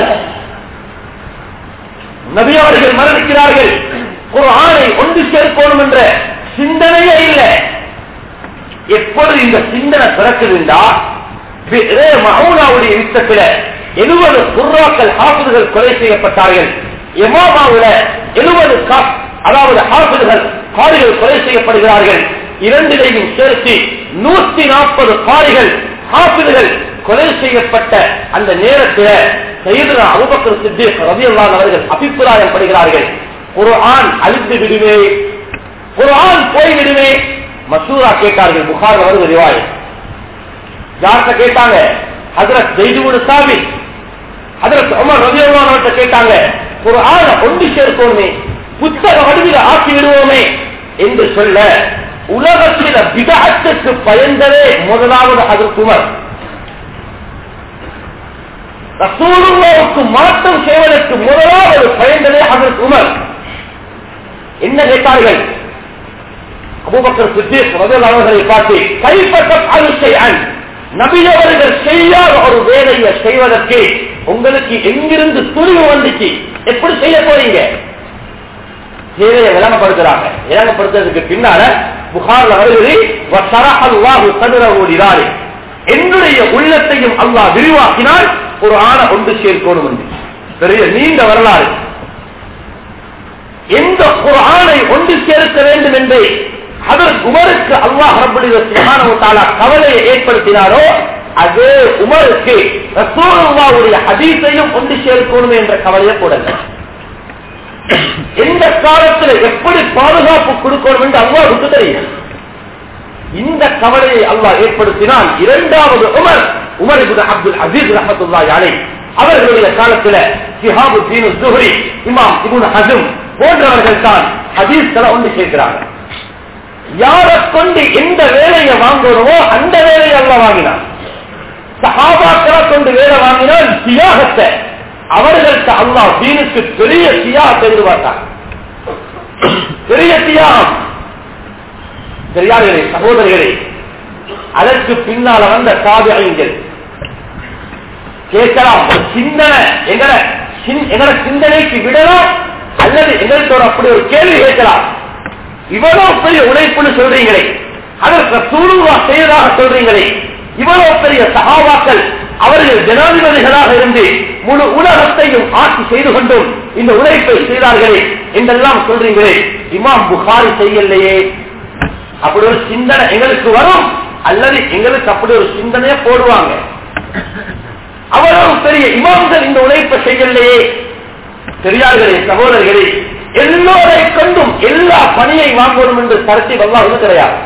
S1: நபி அவர்கள் மரணிக்கிறார்கள் ஒரு ஆணை ஒன்று சேர்க்கணும் என்ற சிந்தனையே இல்லை எப்பொழுது இந்த சிந்தனை பிறக்குதுண்டா மகூனாவுடைய யுத்தத்தில் எழுபது குர்ராக்கள் ஹாஃபிதுகள் கொலை செய்யப்பட்டார்கள் எமாமாவுல எழுபது அதாவது ஹாஃபிதுகள் காரிகள் கொலை செய்யப்படுகிறார்கள் இரண்டிலையும் சேர்த்து நூத்தி நாற்பது காரிகள் ஹாஃபிதுகள் கொலை செய்யப்பட்ட அந்த நேரத்தில் செய்தனா அபுபக்கர் சித்தீக் ரவியல்லான் அவர்கள் அபிப்பிராயம் படுகிறார்கள் ஒரு ஆண் அழித்து விடுவே ஒரு ஆண் போய்விடுவே மசூரா கேட்டார்கள் புகார் வருவது ரிவாய் யார்கிட்ட கேட்டாங்க ஹதரத் ஜெய்துபுடு சாபி ஹதரத் உமர் ரவியல்லான் அவர்கிட்ட கேட்டாங்க ஒரு ஆணை ஒன்று சேர்க்கோமே புத்தக வடிவில் ஆக்கி விடுவோமே என்று சொல்ல உலகத்தில் விதத்துக்கு பயந்ததே முதலாவது அதற்கு உமர் ரசூலுல்லாவுக்கு மாற்றம் செய்வதற்கு முதலாவது பயந்ததே அதற்கு உமர் என்ன கேட்டார்கள் அபுபக்கர் சித்தீக் அவர்களை பார்த்து கைப்பற்ற அனுசையன் நபியவர்கள் செய்யாத ஒரு வேலையை செய்வதற்கு உங்களுக்கு எங்கிருந்து துணிவு வந்துச்சு எப்படி செய்ய போறீங்க சேவையை விளங்கப்படுத்துறாங்க விளங்கப்படுத்துறதுக்கு பின்னால புகார்ல வருகிறது என்னுடைய உள்ளத்தையும் அல்லாஹ் விரிவாக்கினால் ஒரு ஆணை ஒன்று சேர்க்கணும் என்று பெரிய நீண்ட வரலாறு எந்த ஒரு ஆணை ஒன்று சேர்க்க வேண்டும் என்று அதற்கு உமருக்கு அல்லாஹ் ரபுல்லான கவலையை ஏற்படுத்தினாரோ அதே உமருக்கு ரசூலுல்லாவுடைய ஹதீஸையும் ஒன்று சேர்க்கணும் என்ற கவலையை போடல எந்த காலத்தில் எப்படி பாதுகாப்பு கொடுக்கணும் என்று அல்லாவுக்கு தெரியும் இந்த கவலையை அல்லாஹ் ஏற்படுத்தினால் இரண்டாவது உமர் உமர் அப்துல் அசீஸ் ரஹமத்துல்லா யானை அவர்களுடைய காலத்தில் சிஹாபு தீனு ஜுஹரி இமாம் இபுன் ஹசம் போன்றவர்கள் தான் ஹதீஸ்களை ஒன்று சேர்க்கிறார்கள் யாரை கொண்டு எந்த வேலையை வாங்கணுமோ அந்த வேலையை அல்ல வாங்கினார் சஹாபாக்களை கொண்டு வேலை வாங்கினால் தியாகத்தை அவர்களுக்கு அல்லாஹ் தீனுக்கு பெரிய தியாகத்தை எதிர்பார்த்தார் பெரிய தியாகம் பெரியார்களே சகோதரிகளே அதற்கு பின்னால வந்த சாதிகள் கேட்கலாம் ஒரு சிந்தனை எங்கட எங்கட சிந்தனைக்கு விடலாம் அல்லது எங்களுக்கு ஒரு அப்படி ஒரு கேள்வி கேட்கலாம் இவ்வளவு பெரிய உழைப்புன்னு சொல்றீங்களே அதற்கு சூழ்வா செய்வதாக சொல்றீங்களே இவ்வளவு பெரிய சகாவாக்கள் அவர்கள் ஜனாதிபதிகளாக இருந்து முழு உலகத்தையும் ஆட்சி செய்து கொண்டும் இந்த உழைப்பை செய்தார்களே என்றெல்லாம் சொல்றீங்களே இமாம் புகாரி செய்யலையே அப்படி ஒரு சிந்தனை எங்களுக்கு வரும் அல்லது எங்களுக்கு அப்படி ஒரு சிந்தனையை போடுவாங்க அவ்வளவு பெரிய இமாம்கள் இந்த உழைப்பை செய்யலையே பெரியார்களே சகோதரர்களே எல்லோரை கொண்டும் எல்லா பணியை வாங்கணும் என்று கருத்தை வல்லாவது கிடையாது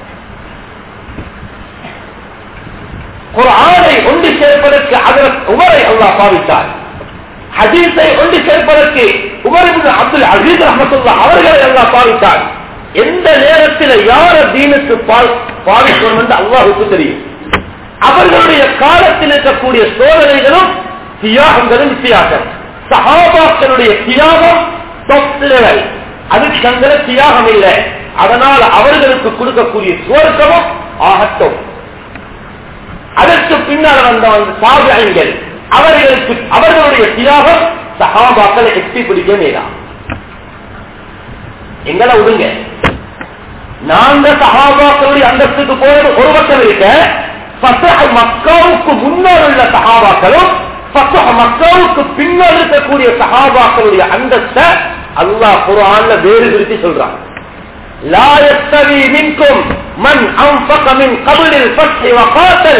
S1: ஒரு ஆணை ஒன்று சேர்ப்பதற்கு அதற்கு உமரை அல்லா பாவித்தார் ஹதீஸை ஒன்று சேர்ப்பதற்கு உமர் அப்துல் அசீஸ் அஹமத்துல்லா அவர்களை அல்லா பாவித்தார் எந்த நேரத்தில் யார தீனுக்கு பாவிக்கணும் என்று அல்லாஹுக்கு தெரியும் அவர்களுடைய காலத்தில் இருக்கக்கூடிய சோதனைகளும் தியாகங்களும் வித்தியாசம் சஹாபாக்களுடைய தியாகம் top level. அதுக்கு தங்களை தியாகம் இல்லை அதனால் அவர்களுக்கு கொடுக்கக்கூடிய சுவர்க்கமும் ஆகட்டும் அதற்கு பின்னால் வந்த அந்த சாபியங்கள் அவர்களுக்கு அவர்களுடைய தியாகம் சகாபாக்களை எட்டி பிடிக்க நேரா எங்களை விடுங்க நாங்க சகாபாக்களுடைய அந்தஸ்துக்கு போறது ஒரு பக்கம் இருக்க பசக மக்காவுக்கு முன்னால் உள்ள சகாபாக்களும் பசக மக்காவுக்கு பின்னால் இருக்கக்கூடிய சகாபாக்களுடைய அந்தஸ்தை அல்லாஹ் குரான்ல வேறு பிரித்து சொல்றான் لا يستوي منكم من أنفق من قبل الفتح وقاتل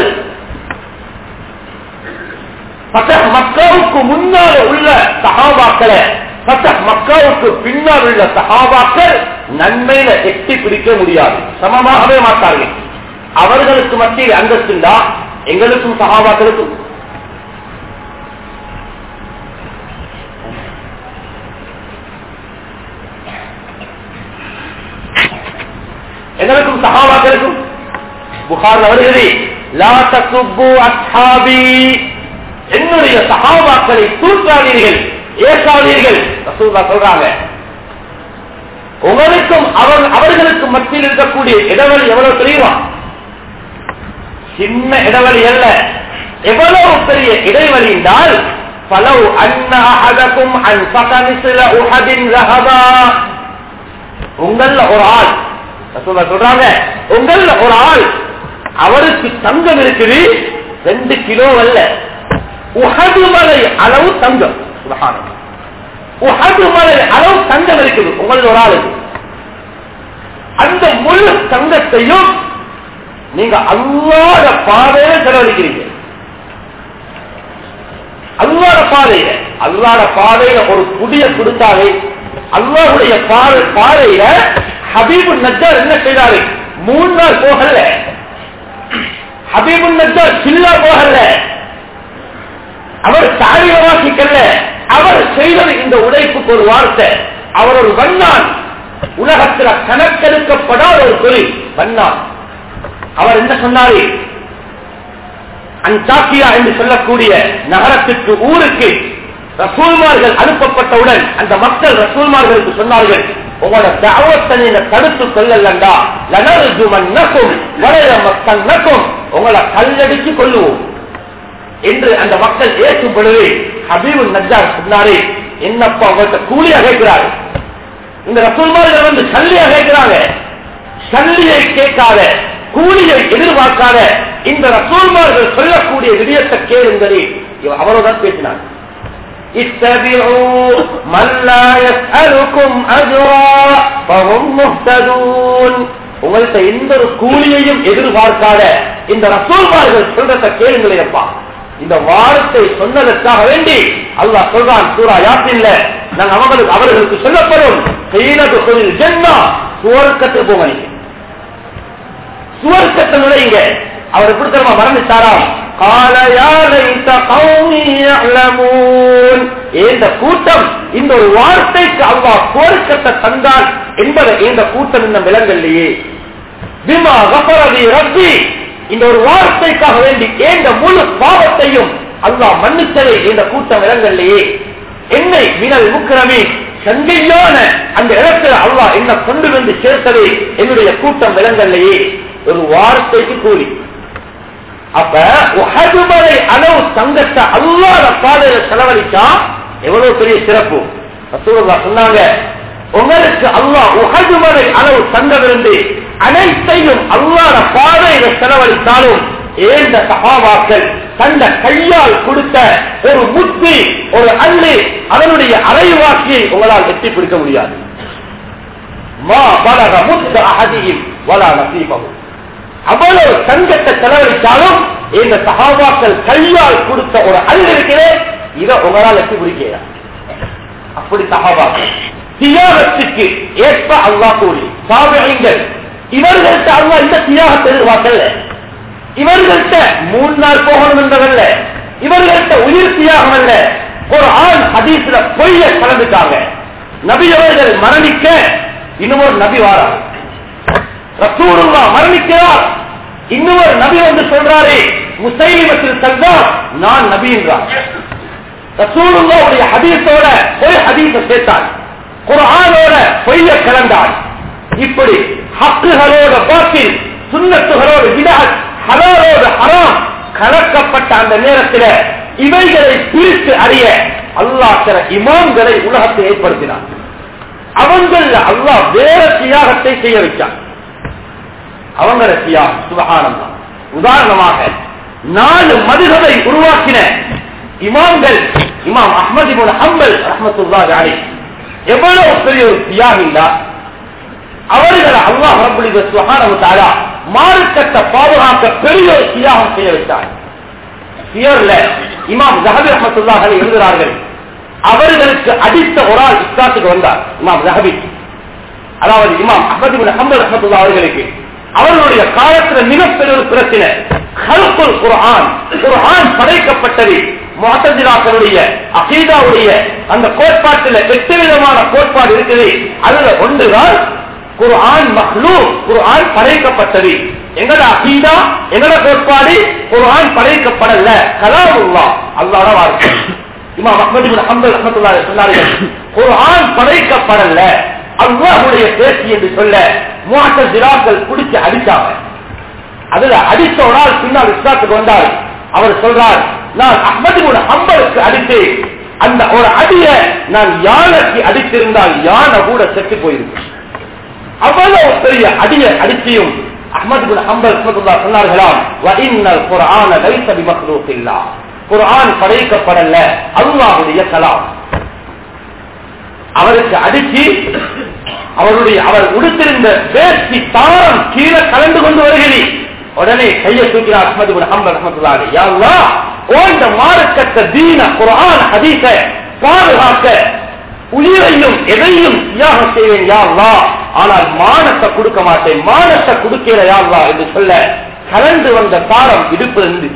S1: பத்தஹ் மக்காவுக்கு முன்னால உள்ள சஹாபாக்களை பத்தஹ் மக்காவுக்கு பின்னால் உள்ள சஹாபாக்கள் நன்மையில எட்டி பிடிக்க முடியாது சமமாகவே மாட்டார்கள் அவர்களுக்கு மத்தியில் அந்தஸ்துண்டா எங்களுக்கும் சஹாபாக்களுக்கும் எங்களுக்கும் சஹாபாக்களுக்கும் புகார் வருகிறது லா தசுப்பு அஸ்ஹாபி என்னுடைய சகாபாக்களை தூக்காதீர்கள் ஏற்காதீர்கள் ரசூல்லா சொல்றாங்க உங்களுக்கும் அவர் அவர்களுக்கு மத்தியில் இருக்கக்கூடிய இடைவெளி எவ்வளவு தெரியுமா சின்ன இடைவெளி அல்ல எவ்வளவு பெரிய இடைவெளி என்றால் பலவு அன்னகும் உஹதின் ரஹபா உங்கள ஒரு ஆள் ரசூல்லா சொல்றாங்க உங்கள ஒரு ஆள் அவருக்கு தங்கம் இருக்குது ரெண்டு கிலோ அல்ல உஹது மலை அளவு தங்கம் சுபஹானல்லாஹ். உஹது மலை அளவு தங்கம் இருக்குது உங்களது ஒரு ஆளுக்கு அந்த முழு தங்கத்தையும் நீங்க அல்லாத பாதையில செலவழிக்கிறீங்க அல்லாத பாதையில அல்லாத பாதையில ஒரு புதிய கொடுத்தாலே அல்லாஹுடைய பாதை பாதையில ஹபீபு நஜார் என்ன செய்தாரு மூணு நாள் போகல ஹபீபு நஜார் சில்லா போகல அவர் தாரியவாசிக்கல்ல அவர் செய்தது இந்த உழைப்புக்கு ஒரு வார்த்தை அவர் ஒரு வண்ணான் உலகத்தில் கணக்கெடுக்கப்படாத ஒரு தொழில் வண்ணான் அவர் என்ன சொன்னாரு அன்சாக்கியா என்று சொல்லக்கூடிய நகரத்திற்கு ஊருக்கு ரசூல்மார்கள் அனுப்பப்பட்டவுடன் அந்த மக்கள் ரசூல்மார்களுக்கு சொன்னார்கள் உங்களோட தாவத்தை நீங்க தடுத்து கொள்ளலண்டா லனர்ஜுமன்னக்கும் வளைய மக்கள் உங்களை கல்லடிச்சு கொள்ளுவோம் என்று அந்த மக்கள் ஏற்றும் பொழுது ஹபீபு நஜார் சொன்னாரு என்னப்பா உங்கள்கிட்ட கூலியா கேட்கிறாரு இந்த ரசூல்மார்கள் வந்து சல்லியா கேட்கிறாங்க சல்லியை கேட்காத கூலியை எதிர்பார்க்காத இந்த ரசூல்மார்கள் சொல்லக்கூடிய விடயத்தை கேளுங்கள் இவர் அவரோட பேசினார் اتبعوا من لا يسألكم أجرا فهم مهتدون உங்கள்கிட்ட எந்த ஒரு கூலியையும் எதிர்பார்க்காத இந்த ரசூல்மார்கள் சொல்றத கேளுங்களேப்பா இந்த வார்த்தை சொன்னதற்காக வேண்டி அல்லாஹ் சொல்றான் சூரா யாத்தின்ல நாங்கள் அவங்களுக்கு அவர்களுக்கு சொல்லப்படும் செய்யறது தொழில் ஜென்மா சுவர்க்கத்தை போக நீங்க சுவர்க்கத்தை நுழைங்க அவர் எப்படி தெரியுமா மறந்துட்டாராம் قال يا ليت قومي يعلمون இந்த கூட்டம் இந்த ஒரு வார்த்தைக்கு அல்லாஹ் சுவர்க்கத்தை தந்தான் என்பதை இந்த கூட்டம் இன்னும் விலங்கல்லையே பிமா கபரதி ரப்பி இந்த ஒரு வார்த்தைக்காக வேண்டி இந்த முழு பாவத்தையும் அல்லாஹ் மன்னித்ததை இந்த கூட்டம் விலங்கல்லையே என்னை மினல் முக்கிரமி சங்கையான அந்த இடத்துல அல்லாஹ் என்ன கொண்டு வந்து சேர்த்ததை என்னுடைய கூட்டம் விலங்கல்லையே ஒரு வார்த்தைக்கு கூலி அப்ப உஹதுமலை அளவு தங்கத்தை அல்லாத பாதையில செலவழிச்சா எவ்வளவு பெரிய சிறப்பு ரசூலுல்லாஹ் சொன்னாங்க உங்களுக்கு அல்லாஹ் உஹதுமலை அளவு தங்கம் இருந்து அனைத்தையும் அல்லாத பாதையில செலவழித்தாலும் ஏந்த சகாவாக்கள் தந்த கையால் கொடுத்த ஒரு முத்தி ஒரு அள்ளி அதனுடைய அரைவாக்கியை உங்களால் எட்டி பிடிக்க முடியாது மா பலக முத்த அகதியும் வலா நசீபமும் அவ்வளவு தங்கத்தை செலவழித்தாலும் இந்த சகாபாக்கள் கையால் கொடுத்த ஒரு அல் இருக்கிறேன் இதை உங்களால் எட்டி பிடிக்க அப்படி சகாபாக்கள் தியாகத்துக்கு ஏற்ப அல்லா கூலி சாபியங்கள் இவர்கள்ட்ட அல்லா இந்த தியாகத்தை எதிர்பார்க்கல இவர்கள்ட்ட மூணு நாள் போகணும் என்றதல்ல இவர்கள்ட்ட உயிர் தியாகம் அல்ல ஒரு ஆண் ஹதீஸ்ல பொய்ய கலந்துட்டாங்க நபி அவர்கள் மரணிக்க இன்னும் ஒரு நபி வாரார் ரசூலுல்லா மரணிக்கிறார் இன்னொரு நபி வந்து சொல்றாரு முசைலிமத்தில் சல்தா நான் நபி என்றார் ரசூலுல்லாவுடைய ஹதீஸோட பொய் ஹதீஸ சேர்த்தார் குரானோட பொய்ய கலந்தார் இப்படி ஹக்குகளோட பாத்தில் சுண்ணத்துகளோட விட ஹலாலோட ஹராம் கலக்கப்பட்ட அந்த நேரத்தில் இவைகளை பிரித்து அறிய அல்லாஹ் சில இமாம்களை உலகத்தை ஏற்படுத்தினார் அவங்கள அல்லாஹ் வேற தியாகத்தை செய்ய வைச்சான் அவங்கள தியாகம் சுபகானம் உதாரணமாக நாலு மதுகவை உருவாக்கின இமாம்கள் இமாம் அஹ்மது இபுன் ஹம்பல் ரஹ்மத்துல்லாஹி அலைஹி எவ்வளவு பெரிய ஒரு தியாகிங்களா அவர்களை அல்லாஹ் ரப்பல் இஸ்ஸத் சுப்ஹானஹு தஆலா மார்க்கத்தை பாதுகாக்க பெரிய ஒரு தியாகம் செய்ய வைத்தார் சியர்ல இமாம் ஜஹபி ரஹ்மத்துல்லாஹி அலைஹி எழுதுகிறார்கள் அவர்களுக்கு அடித்த ஒரு ஆள் இஸ்லாத்துக்கு வந்தார் இமாம் ஜஹபி அதாவது இமாம் அஹமது இப்னு ஹம்பல் ரஹ்மத்துல்லாஹி அவர்களுக்கு அவர்களுடைய காலத்தில் மிகப்பெரிய ஒரு பிரச்சனை ஹல்குல் குர்ஆன் குர்ஆன் படைக்கப்பட்டது முஅத்தசிலாக்களுடைய அகீதாவுடைய அந்த கோட்பாட்டில் எட்டு விதமான கோட்பாடு இருக்குது அதுல ஒன்றுதான் குர்ஆன் மஹ்லூ குர்ஆன் படைக்கப்பட்டது எங்கட அகீதா எங்கட கோட்பாடு குர்ஆன் படைக்கப்படல கலாமுல்லா அல்லாஹ் வார்த்தை இமாம் அஹ்மது இப்னு ஹம்பல் ரஹ்மத்துல்லாஹி சொன்னார்கள் குர்ஆன் படைக்கப்படல அல்லாஹ்வுடைய பேச்சு என்று சொல்ல முஅத்தசிலாக்கள் குடிச்சு அடிச்சாங்க அதுல அடித்த ஒரு ஆள் பின்னால் இஸ்லாத்துக்கு வந்தார் அவர் சொல்றார் நான் அஹ்மது ஹம்பலுக்கு அடித்து அந்த ஒரு அடிய நான் யானைக்கு அடித்திருந்தால் யானை கூட செத்து போயிருக்கு அவ்வளவு பெரிய அடிய அடிச்சியும் அஹ்மது பின் ஹம்பல் ரஹ்மத்துல்லாஹ் சொன்னார்களாம் வஇன்னல் குர்ஆன லைஸ பிமக்லூகில்லா குர்ஆன் படைக்கப்படல அல்லாஹ்வுடைய கலாம் அவருக்கு அடிச்சு அவருடைய அவர் உடுத்திருந்த வேஷ்டி தாரம் கீழே கலந்து கொண்டு வருகிறேன் உடனே கையை தூக்கினார் அஹ்மது பின் ஹம்பல் ரஹ்மத்துல்லாஹி அலைஹி யா அல்லாஹ் ஓந்த மார்க்கத்த தீன குர்ஆன் ஹதீஸ பாதுகாக்க உயிரையும் எதையும் தியாகம் செய்வேன் யா அல்லாஹ் ஆனால் மானத்தை கொடுக்க மாட்டேன் மானத்தை கொடுக்கிற யா அல்லாஹ் என்று சொல்ல கலந்து வந்த தாரம் இடுப்பில் இருந்துச்சு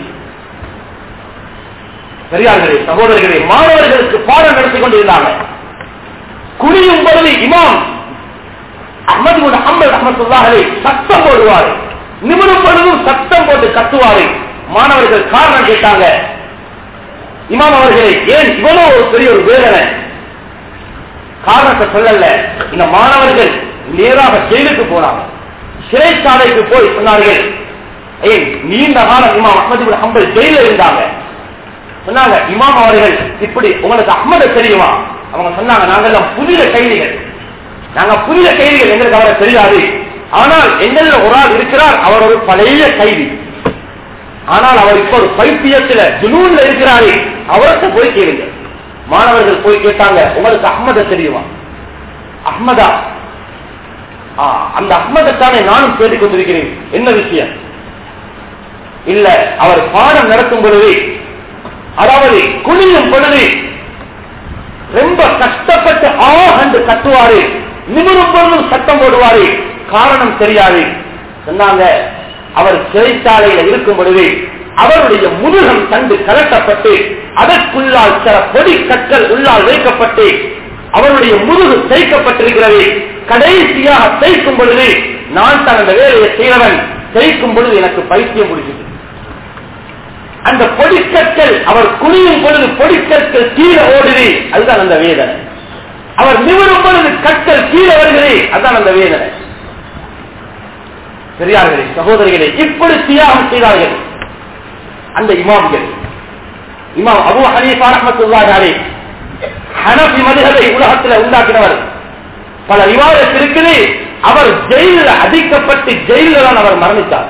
S1: பெரியார்களே சகோதரர்களே மாணவர்களுக்கு பாடம் நடத்தி கொண்டிருந்தாங்க குனியும் பொழுது இமாம் அஹமது பின் ஹம்பல் ரஹ்மத்துல்லாஹி சத்தம் போடுவாரு நிமிடம் பொழுதும் சத்தம் போட்டு கத்துவாரு மாணவர்கள் காரணம் கேட்டாங்க இமாம் அவர்களே ஏன் இவ்வளவு ஒரு பெரிய ஒரு வேதனை காரணத்தை சொல்லல இந்த மாணவர்கள் நேராக ஜெயிலுக்கு போனாங்க சிறைச்சாலைக்கு போய் சொன்னார்கள் ஏன் நீண்ட காலம் இமாம் அஹமது பின் ஹம்பல் ஜெயில இருந்தாங்க சொன்னாங்க இமாம் அவர்கள் இப்படி உங்களுக்கு அஹ்மத தெரியுமா அவங்க சொன்னாங்க நாங்கெல்லாம் புதிய கைதிகள் நாங்க புதிய கைதிகள் எங்களுக்கு அவரை தெரியாது ஆனால் எங்களில் ஒரு ஆள் இருக்கிறார் அவர் ஒரு பழைய கைதி ஆனால் அவர் இப்ப ஒரு பைத்தியத்துல ஜுனூன்ல இருக்கிறாரு அவர்கிட்ட போய் கேளுங்க மாணவர்கள் போய் கேட்டாங்க உங்களுக்கு அஹ்மத தெரியுமா அஹ்மதா ஆ, அந்த அஹ்மதத்தானே நானும் கேட்டுக் கொண்டிருக்கிறேன் என்ன விஷயம் இல்ல அவர் பாடம் நடத்தும் பொழுது அதாவது குனியும் பொழுது ரொம்ப கஷ்டப்பட்டு ஆ என்று கத்துவாரு நிமிரும் பொழுதும் சத்தம் போடுவாரு காரணம் தெரியாது சொன்னாங்க அவர் சிறைச்சாலையில இருக்கும் பொழுது அவருடைய முதுகம் தண்டு கலட்டப்பட்டு அதற்குள்ளால் சில பொடி கற்கள் உள்ளால் வைக்கப்பட்டு அவருடைய முதுகு தேய்க்கப்பட்டிருக்கிறது கடைசியாக தேய்க்கும் பொழுது நான் தான் அந்த வேலையை செய்தவன் தேய்க்கும் பொழுது எனக்கு பைத்தியம் பிடிச்சது அந்த பொடிக்கற்கள் அவர் குனியும் பொழுது பொடிக்கற்கள் கீழே ஓடுது அதுதான் அந்த வேதனை அவர் நிமிரும் பொழுது கற்கள் கீழே வருகிறது அதுதான் அந்த வேதனை பெரியார்களே சகோதரிகளே இப்படி தியாகம் செய்தார்கள் அந்த இமாம்கள் இமாம் அபு ஹனீஃபா ரஹ்மத்துல்லாஹி அலைஹி ஹனஃபி மதுஹபை உலகத்தில் உண்டாக்கினவர் பல விவாதத்தில் இருக்குது அவர் ஜெயிலில் அடிக்கப்பட்டு ஜெயிலில் தான் அவர் மரணித்தார்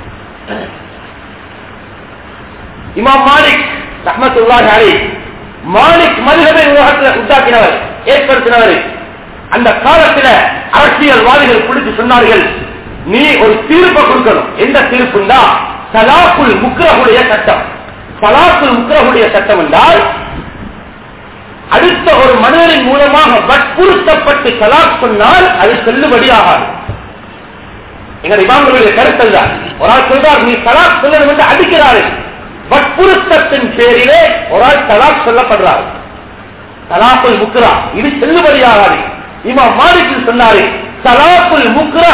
S1: இமாம் மாலிக் ரஹ்மத்துல்லாஹி அலைஹி மாலிக் மதுஹபை உலகத்தில் உண்டாக்கினவர் ஏற்படுத்தினவர் அந்த காலத்தில் அரசியல்வாதிகள் பிடிச்சு சொன்னார்கள் நீ ஒரு தீர்ப்பை கொடுக்கணும் எந்த தீர்ப்புண்டா சலாக்குல் முக்ரஹுடைய சட்டம் சலாக்குல் முக்ரஹுடைய சட்டம் என்றால் அடுத்த ஒரு மனிதரின் மூலமாக வற்புறுத்தப்பட்டு சலாக் சொன்னால் அது செல்லுபடியாகாது எங்கள் இமாம்களுடைய கருத்தல் தான் ஒரு ஆள் சொல்றார் நீ சலாக் சொல்லணும் என்று அடிக்கிறாரு வற்புறுத்தத்தின் பேரிலே ஒரு ஆள் தலாக் சொல்லப்படுறாரு தலாக்குல் முக்ரா இது செல்லுபடியாகாது இமாம் மாலிக் சொன்னாரு தலாக்குல் முக்ரா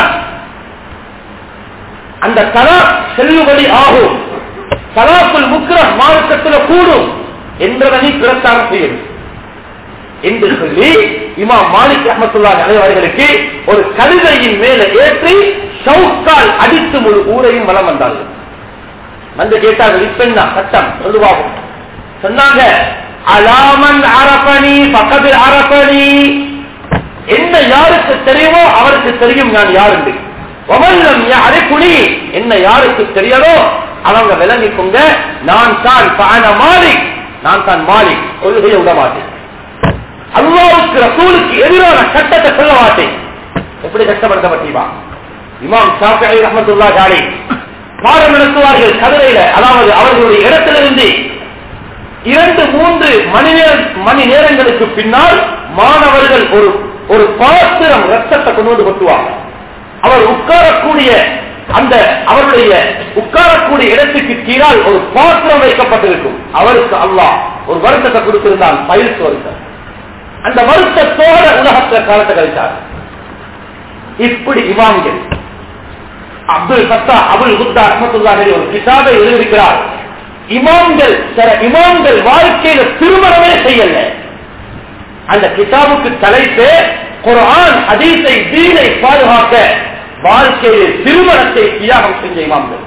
S1: அந்த தலா செல்லுபடி ஆகும் தலாக்குல் முக்ர மார்க்கத்தில் கூடும் என்றதை நீ பிரச்சாரம் செய்யும் என்று சொல்லி இமாம் மாலிக் அஹமத்துல்லா அவர்களுக்கு ஒரு கழுதையின் மேல ஏற்றி சவுக்கால் அடித்து முழு ஊரையும் வலம் வந்தார்கள் வந்து கேட்டார்கள் இப்ப என்ன சட்டம் சொல்லுவாகும் சொன்னாங்க அலாமன் அரபணி பக்கத்தில் அரபணி என்ன யாருக்கு தெரியுமோ அவருக்கு தெரியும் நான் யாருக்கு ஒமல்லம் அரைக்குடி என்ன யாருக்கு தெரியலோ அவங்க விளங்கிக்கோங்க நான் தான் பான மாலிக் நான் தான் மாலிக் கொள்கையை விட மாட்டேன் அல்லாவுக்கு ரசூலுக்கு எதிரான சட்டத்தை சொல்ல மாட்டேன் எப்படி கஷ்டப்படுத்தப்பட்டீவா இமாம் ஷாஃபி ரஹமத்துல்லா ஜாலி பாடம் நடத்துவார்கள் கதிரையில அதாவது அவர்களுடைய இடத்திலிருந்து இரண்டு மூன்று மணி நேர மணி நேரங்களுக்கு பின்னால் மாணவர்கள் ஒரு ஒரு பாத்திரம் ரத்தத்தை கொண்டு வந்து கொட்டுவாங்க அவர் உட்காரக்கூடிய அந்த அவருடைய உட்காரக்கூடிய இடத்துக்கு கீழால் ஒரு பாத்திரம் வைக்கப்பட்டிருக்கும் அவருக்கு அல்லாஹ் ஒரு வருத்தத்தை கொடுத்திருந்தான் பயிற்சி வருத்தம் அந்த வருத்தத்தோட உலகத்துல காலத்தை கழித்தார் இப்படி இமாம்கள் அப்துல் சத்தா அபுல் குத்தா அஹமத்துல்லாஹி ஒரு கிதாபை எழுதியிருக்கிறார் இமாம்கள் சில இமாம்கள் வாழ்க்கையில திருமணமே செய்யல அந்த கிதாபுக்கு தலைப்பு குரான் அதீசை தீனை பாதுகாக்க வாழ்க்கையில் திருமணத்தை தியாகம் செஞ்ச இமாம்கள்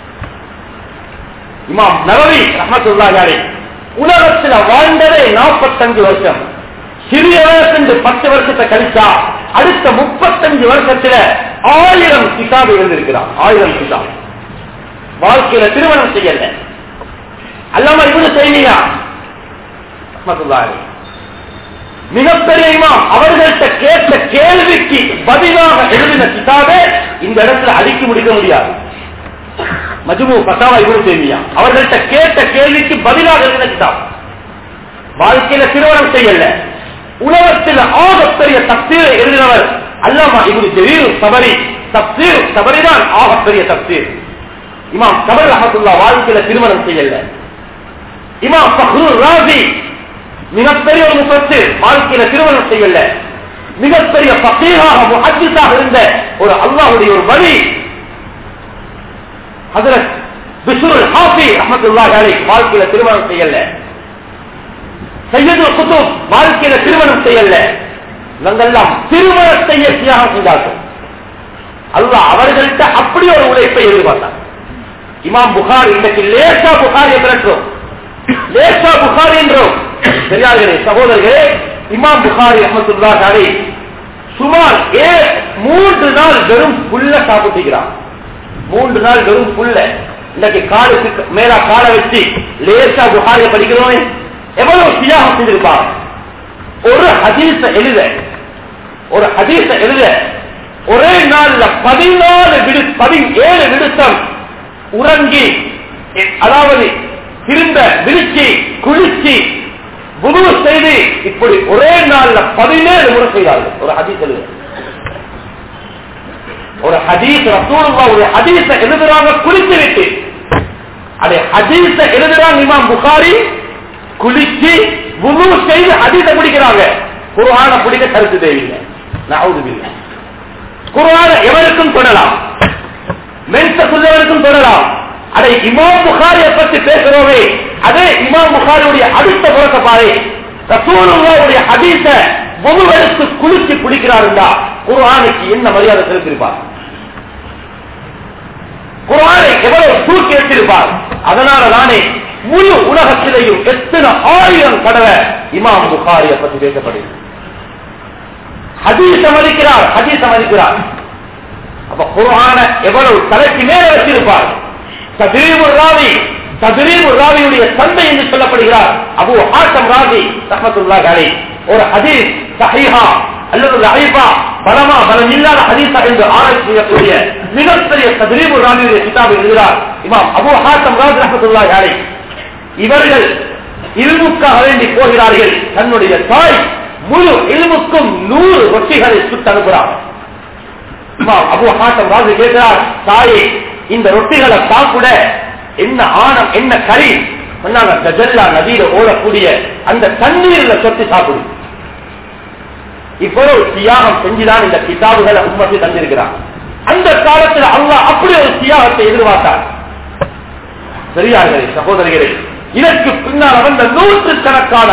S1: இமாம் நரவி ரஹமத்துல்லாஹி உலகத்தில் வாழ்ந்ததே நாற்பத்தஞ்சு வருஷம் சிறிய வயசுக்கு பத்து வருஷத்தை கழிச்சா அடுத்த முப்பத்தஞ்சு வருஷத்துல ஆயிரம் கிதாபு எழுந்திருக்கிறார் ஆயிரம் கிதாப் வாழ்க்கையில திருமணம் செய்யல அல்லாம இவனு செய்யலையா மிகப்பெரிய இமாம் அவர்கள்ட்ட கேட்ட கேள்விக்கு பதிலாக எழுதின கிதாபே இந்த இடத்துல அடுக்கி முடிக்க முடியாது மஜ்மு பத்தாவா இவனு செய்யா அவர்கள்ட்ட கேட்ட கேள்விக்கு பதிலாக எழுதின கிதாப் வாழ்க்கையில திருமணம் செய்யல உலகத்தில் ஆகப்பெரிய தப்சீரை எழுதினவர் அல்லாமா இவரு ஜெரீரு சபரி தப்சீர் சபரிதான் ஆகப்பெரிய தப்சீர் இமாம் சபர் அஹமத்துல்லா வாழ்க்கையில திருமணம் செய்யல இமாம் ஃபஹ்ருல் ராசி மிகப்பெரிய ஒரு முப்பத்து வாழ்க்கையில திருமணம் செய்யல மிகப்பெரிய பக்கீராக முஹத்திஸாக இருந்த ஒரு அல்லாஹுடைய ஒரு வழி ஹதரத் பிசுருல் ஹாஃபி அஹமத்துல்லா அலை வாழ்க்கையில திருமணம் செய்யல சையது குத்துப் வாழ்க்கையில திருமணம் செய்யல இவங்கெல்லாம் திருமணம் செய்ய தியாகம் செஞ்சார்கள் அல்லாஹ் அவர்கள்ட்ட அப்படி ஒரு உழைப்பை எதிர்பார்த்தார் இமாம் புகார் இன்னைக்கு லேசா புகார் பிறக்கிறோம் லேசா புகார் என்றோம் பெரியார்களே சகோதரர்களே இமாம் புகாரி அஹமதுல்லா அலை சுமார் ஏ மூன்று நாள் வெறும் புல்ல சாப்பிட்டுக்கிறான் மூன்று நாள் வெறும் புல்ல இன்னைக்கு காலுக்கு மேலா காலை வச்சு லேசா புகாரிய படிக்கிறோம் எவ்வளவு தியாகம் செய்திருப்பார் ஒரு ஹதீச எழுத ஒரு ஹதீச எழுத ஒரே நாள்ல பதினாலு விடு பதினேழு விடுத்தம் உறங்கி அதாவது திரும்ப விழிச்சு குளிச்சு புது செய்து இப்படி ஒரே நாள்ல பதினேழு முறை செய்தார்கள் ஒரு ஹதீஸ் எழுத ஒரு ஹதீஸ் ரசூலுல்லா ஒரு ஹதீஸ எழுதுறாங்க குளித்து விட்டு அதை ஹதீஸ எழுதுறாங்க இமாம் புகாரி குளிச்சு புது செய்து ஹதீஸ பிடிக்கிறாங்க குருவான பிடிக்க கருத்து தேவையில்லை நவுதுபில்லை குருவான எவருக்கும் தொடலாம் மென்ச சொல்லவருக்கும் தொடலாம் அதை இமாம் புகாரியை பற்றி பேசுறோமே அதே இமாம் புகாரியுடைய அடுத்த புறக்க பாரு ரசூலுடைய ஹதீஸ முழுவெடுத்து குளிச்சு குடிக்கிறாருந்தா குர்ஆனுக்கு என்ன மரியாதை செலுத்திருப்பார் குர்ஆனை எவ்வளவு தூக்கி வச்சிருப்பார் அதனால தானே முழு உலகத்திலேயும் எத்தனை ஆயிரம் தடவை இமாம் புகாரியை பற்றி பேசப்படுது ஹதீஸ மதிக்கிறார் ஹதீஸ மதிக்கிறார் அப்ப குர்ஆன எவ்வளவு தலைக்கு மேல வச்சிருப்பார் ததிரீபு ராவி ததிரீபு ராவியுடைய தந்தை என்று சொல்லப்படுகிறார் அபு ஆட்டம் ராவி ரஹமத்துல்லா அலை ஒரு ஹதீஸ் சஹீஹா அல்லது லஹீஃபா பலமா பலம் இல்லாத ஹதீஸா என்று ஆராய்ச்சி செய்யக்கூடிய மிகப்பெரிய ததிரீபு ராவியுடைய கிதாப் எழுதுகிறார் இமாம் அபு ஹாட்டம் ராஜ் ரஹமத்துல்லா அலை இவர்கள் இருமுக்காக வேண்டி போகிறார்கள் தன்னுடைய தாய் முழு இருமுக்கும் நூறு ரொட்டிகளை சுட்டு அனுப்புகிறார் அபு ஹாட்டம் ராஜு கேட்கிறார் தாயே இந்த ரொட்டிகளை சாப்பிட என்ன ஆணம் என்ன கறி சொன்னாங்க கஜல்லா நதியில ஓடக்கூடிய அந்த தண்ணீர்ல சொட்டு சாப்பிடு இவ்வளவு தியாகம் செஞ்சுதான் இந்த கிதாபுகளை உண்மத்தை தந்திருக்கிறான் அந்த காலத்தில் அல்லாஹ் அப்படி ஒரு தியாகத்தை எதிர்பார்த்தார் பெரியார்களே சகோதரிகளே இதற்கு பின்னால் வந்த நூற்று கணக்கான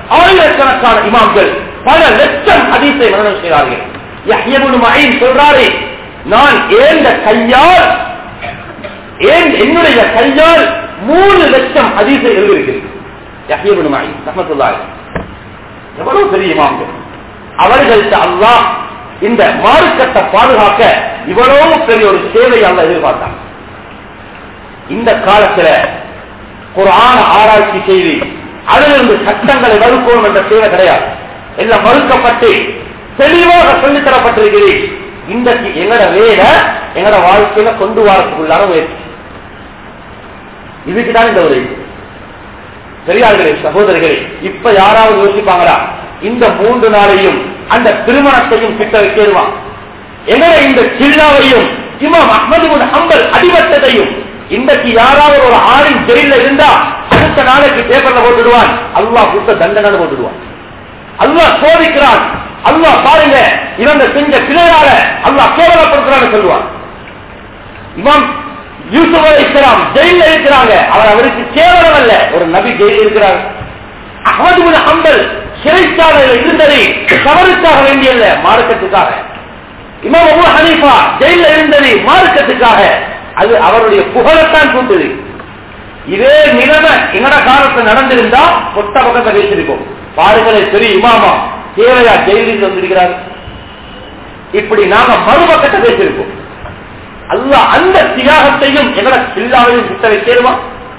S1: ஆயிரக்கணக்கான இமாம்கள் பல லட்சம் ஹதீஸை மரணம் செய்தார்கள் யஹ்யபுன் மஹீன் சொல்றாரு நான் ஏந்த கையால் ஏன் என்னுடைய கையால் மூணு லட்சம் ஹதீஸை எழுதியிருக்கிறேன் யஹ்யபுன் மஹீன் ரஹ்மத்துல்லாஹி எவ்வளவு பெரிய இமாம்கள் அவர்களுக்கு அல்லாஹ் இந்த மாறுக்கத்தை பாதுகாக்க இவ்வளவு பெரிய ஒரு சேவை அல்ல எதிர்பார்த்தான் இந்த காலத்துல குரான ஆராய்ச்சி செய்து அதிலிருந்து சட்டங்களை வகுக்கணும் என்ற தேவை கிடையாது எல்லாம் மறுக்கப்பட்டு தெளிவாக சொல்லித் தரப்பட்டிருக்கிறேன் இன்றைக்கு எங்கட வேலை எங்கட வாழ்க்கையில கொண்டு வரத்துக்குள்ளான முயற்சி இதுக்குதான் இந்த ஒரு பெரியார்களே சகோதரர்களே இப்ப யாராவது யோசிப்பாங்களா இந்த மூன்று நாளையும் அந்த திருமணத்தையும் கிட்ட வைக்கிடுவான் எங்கட இந்த சில்லாவையும் இமாம் அஹமது ஹம்பல் அடிபட்டதையும் இன்றைக்கு யாராவது ஒரு ஆணின் ஜெயில இருந்தா அடுத்த நாளைக்கு பேப்பர்ல போட்டுடுவான் அல்லாஹ் கொடுத்த தண்டனை போட்டுடுவான் அல்லாஹ் சோதிக்கிறான் அல்லாஹ் பாருங்க இவங்க செஞ்ச பிழையால அல்லாஹ் கேவலப்படுத்துறான்னு சொல்லுவான் இமாம் யூசுப் அலி இஸ்லாம் ஜெயில இருக்கிறாங்க அவர் அவருக்கு கேவலம் அல்ல ஒரு நபி ஜெயில இருக்கிறார் அகமது ஹம்பல் சிறைச்சாலையில் இருந்ததை தவறுக்காக வேண்டியல்ல மார்க்கத்துக்காக இமாம் அபு ஹனீஃபா ஜெயில இருந்தது மார்க்கத்துக்காக அது அவருடைய புகழத்தான் கூட்டுது இதே நிலைமை எங்கட காலத்தில் நடந்திருந்தா பொட்ட பக்கத்தை பேசியிருக்கோம் பாருங்களே பெரிய இமாமா தேவையா ஜெயிலில் வந்திருக்கிறார் இப்படி நாம மறுபக்கத்தை பேசியிருக்கோம் அல்ல அந்த தியாகத்தையும் எங்கட சில்லாவையும் சுத்த வைக்கிறோமா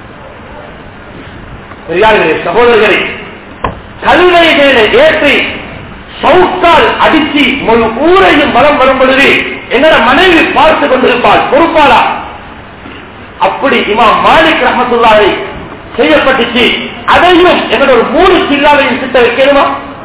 S1: பெரியார்களே சகோதரர்களே கல்வை மேலே ஏற்றி சவுக்கால் அடிச்சு முழு ஊரையும் பலம் வரும் பொழுது என்னோட மனைவி பார்த்து கொண்டிருப்பாள் பொறுப்பாளா அப்படி இமாம் மாலிக் ரஹமத்துல்லாவை செய்யப்பட்டுச்சு அதையும் என்னோட ஒரு மூணு சில்லாவையும் சித்த வைக்கணுமா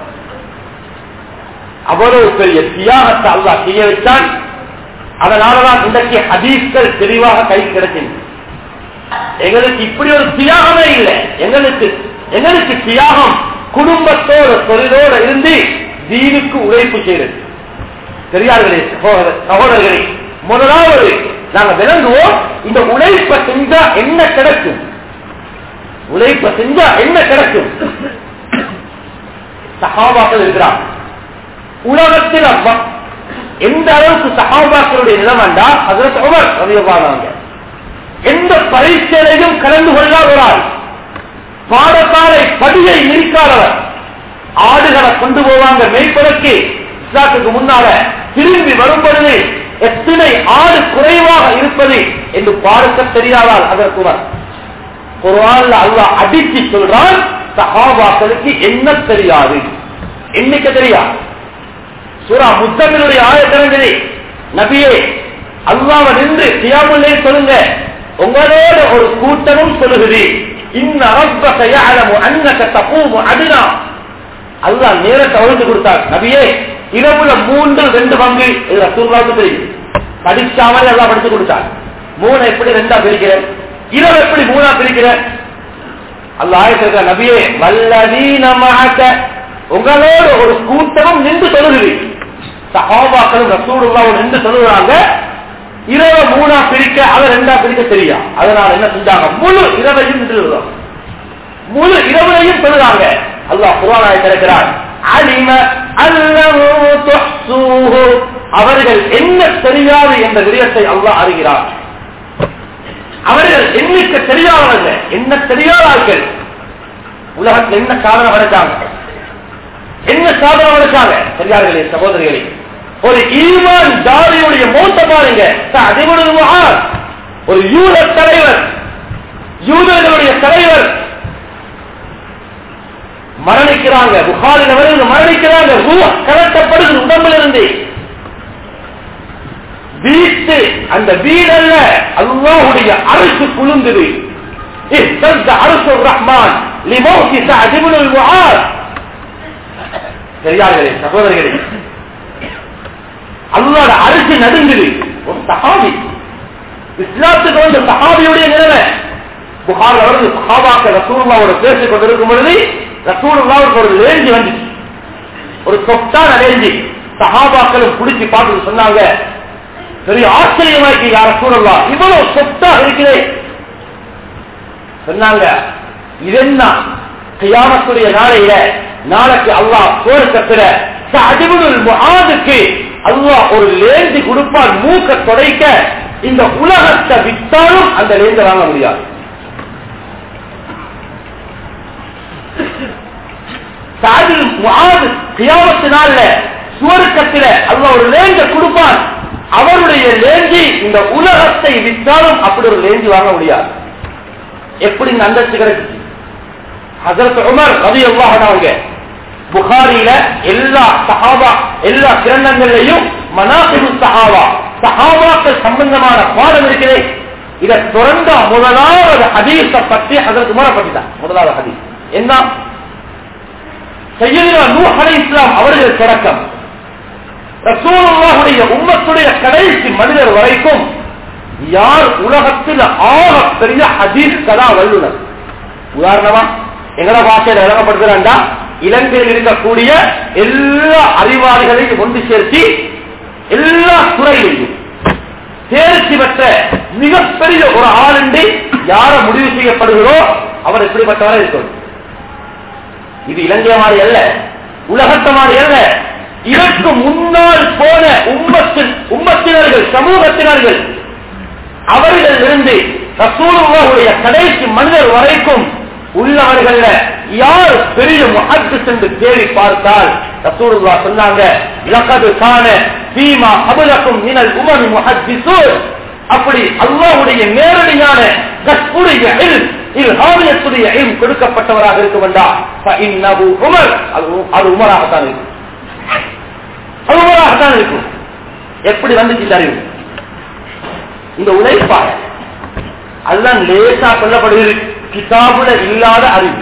S1: அவ்வளவு பெரிய தியாகத்தை அல்லா செய்ய வச்சான் அதனாலதான் இன்றைக்கு ஹதீஸ்கள் தெளிவாக கை கிடைக்கின்றன எங்களுக்கு இப்படி ஒரு தியாகமே இல்லை எங்களுக்கு எங்களுக்கு தியாகம் குடும்பத்தோட தொழிலோட இருந்து தீனுக்கு உழைப்பு செய்யறது பெரியார்களே சகோதர- சகோதரர்களே முதலாவது நாங்க விளங்குவோம் இந்த உழைப்பை செஞ்சா என்ன கிடைக்கும் உழைப்பை செஞ்சா என்ன கிடைக்கும் சகாபாக்கள் இருக்கிறார் உலகத்தில் அப்ப- எந்த அளவுக்கு சகாபாக்களுடைய நிலைமண்டா அதற்கு உமர் ரவியவானாங்க எந்த பரீட்சையிலையும் கலந்து கொள்ளாத ஒரு ஆள் பாடசாலை படியை நிற்காதவர் ஆடுகளை கொண்டு போவாங்க மேய்ப்பதற்கு இஸ்லாத்துக்கு முன்னால திரும்பி வரும் பொழுது எத்தனை ஆடு குறைவாக இருப்பது என்று பார்க்க தெரியாதால் அதற்கு உமர் குர்ஆன்ல அல்லாஹ் அடிச்சு சொல்றான் சஹாபாக்களுக்கு என்ன தெரியாது என்னைக்கு தெரியாது சூரா முத்தமிழுடைய ஆயத்திறங்களே நபியே அல்லாஹ் நின்று சியாமுல்லே சொல்லுங்க உங்களோட ஒரு கூட்டமும் சொல்லுகிறது இன்ன ரப்பக யஅலமு அன்னக தகூமு அத்னா அல்லாஹ் நேரத்தை வளர்ந்து கொடுத்தார் நபியே இரவுல மூன்று ரெண்டு பங்கு இது ரசூலுல்லாஹ்வுக்கு தெரியும் படிச்சாமலே அல்லாஹ் படிச்சு கொடுத்தார் மூணு எப்படி ரெண்டா பிரிக்கிறேன் இரவு எப்படி மூணா பிரிக்கிறேன் அல்லாஹ் ஆயத்திருக்க நபியே வல்லதீன மஅக உங்களோட ஒரு கூட்டமும் நின்று சொல்லுகிறது சஹாபாக்களும் ரசூலுல்லாவும் நின்று சொல்லுறாங்க இரவு மூணா பிரிக்க அதை ரெண்டா பிரிக்க தெரியா அதனால என்ன செஞ்சாங்க முழு இரவையும் நின்று சொல்லுறாங்க. முழு இரவுலையும் சொல்லுறாங்க அல்லாஹ் குர்ஆனாய் திறக்கிறார் அலிம அல்லஹு துஹ்சூஹு அவர்கள் என்ன தெரியாது என்ற விடயத்தை அல்லாஹ் அறிகிறார் அவர்கள் எண்ணிக்க தெரியாதவர்கள் என்ன தெரியாதார்கள் உலகத்தில் என்ன சாதனை வரைச்சாங்க என்ன சாதனை வரைச்சாங்க பெரியார்களே சகோதரிகளே ஒரு ஈமான் தாரியுடைய மூத்த பாருங்க அதிபுடைய மகான் ஒரு யூத தலைவர் யூதர்களுடைய தலைவர் மரணிக்கிறாங்க புகாரில் வருவது மரணிக்கிறாங்க ரூஹ் கலட்டப்படுது உடம்புல இருந்து வீட்டு அந்த வீடல்ல அல்லாஹுடைய அரசு குலுங்குது اهتز عرش الرحمن لموت سعد بن المعاذ பெரியார்களே சகோதரர்களே அல்லாட அரசு நடுங்குது ஒரு சஹாபி இஸ்லாத்துக்கு வந்த சஹாபியுடைய நிலைமை புகார் அவர்கள் சஹாபாக்க ரசூலுல்லாவோட பேசிக் கொண்டிருக்கும் பொழுது ரசூலுல்லாவுக்கு ஒரு லேஞ்சி வந்துச்சு ஒரு சொத்தான லேஞ்சி சஹாபாக்களும் பிடிச்சி பார்த்து சொன்னாங்க பெரிய ஆச்சரியமாக்கி யார சூழல்லா இவ்வளவு சொத்தா இருக்கிறேன் சொன்னாங்க இது என்ன கியாமத்துடைய நாளையில நாளைக்கு அல்லாஹ் சுவர்க்கத்துல சஅதுபுல் முஆதுக்கு அல்லாஹ் ஒரு லேந்து கொடுப்பான் மூக்க தொடைக்க இந்த உலகத்தை வித்தாலும் அந்த லேந்த வாங்க முடியாது சாதில் முஆது கியாமத்தினால சுவர்க்கத்தில அல்லாஹ் ஒரு லேந்த கொடுப்பான் அவருடைய லேஞ்சி இந்த உலகத்தை வித்தாலும் அப்படி ஒரு லேஞ்சி வாங்க முடியாது எப்படி இந்த அந்தஸ்து கிடைச்சு ஹசரத் உமர் ரவி அல்லாஹாங்க புகாரில எல்லா சஹாபா எல்லா கிரந்தங்கள்லையும் மனாசிபு சஹாபா சஹாபாக்கள் சம்பந்தமான பாடம் இருக்கிறே இதை தொடர்ந்த முதலாவது ஹதீஸ பற்றி ஹசரத் உமரை பற்றி தான் முதலாவது ஹதீஸ் என்ன சையதுனா நூஹ் அலைஹிஸ் இஸ்லாம் அவர்கள் தொடக்கம் ரசூலுல்லாஹுடைய உம்மத்துடைய கடைசி மனிதர் வரைக்கும் யார் உலகத்தில் ஆக பெரிய ஹதீஸ் கதா வல்லுனர் உதாரணமா எங்கட பாஷையில விளங்கப்படுத்துறாண்டா இலங்கையில் இருக்கக்கூடிய எல்லா அறிவாளிகளையும் ஒன்று சேர்த்து எல்லா துறையிலையும் தேர்ச்சி பெற்ற மிகப்பெரிய ஒரு ஆளுண்டு யார முடிவு செய்யப்படுகிறோ அவர் எப்படிப்பட்டவராக இருக்கணும் இது இலங்கை மாதிரி அல்ல உலகத்த மாதிரி அல்ல இதற்கு முன்னால் போன உம்மத்தின் உம்மத்தினர்கள் சமூகத்தினர்கள் அவர்கள் இருந்து ரசூலுல்லாஹுடைய கடைசி மனிதர் வரைக்கும் உள்ளவர்கள் யார் பெரிய முஹத்திஸ் என்று தேடி பார்த்தால் ரசூலுல்லா சொன்னாங்க லகது கான சீமா அபலக்கும் மினல் உமமி முஹத்திஸூன் அப்படி அல்லாஹ்வுடைய நேரடியான கஸ்புடைய இல்ம் இல்ஹாமியத்துடைய இல்ம் கொடுக்கப்பட்டவராக இருக்க வேண்டாம் ஃபஇன்னஹு உமர் அது அது உமராகத்தான் இருக்கும் அது உமராகத்தான் இருக்கும் எப்படி வந்துச்சு இந்த அறிவு இந்த உழைப்பாக அதுதான் லேசா சொல்லப்படுகிறது கிதாபுல இல்லாத அறிவு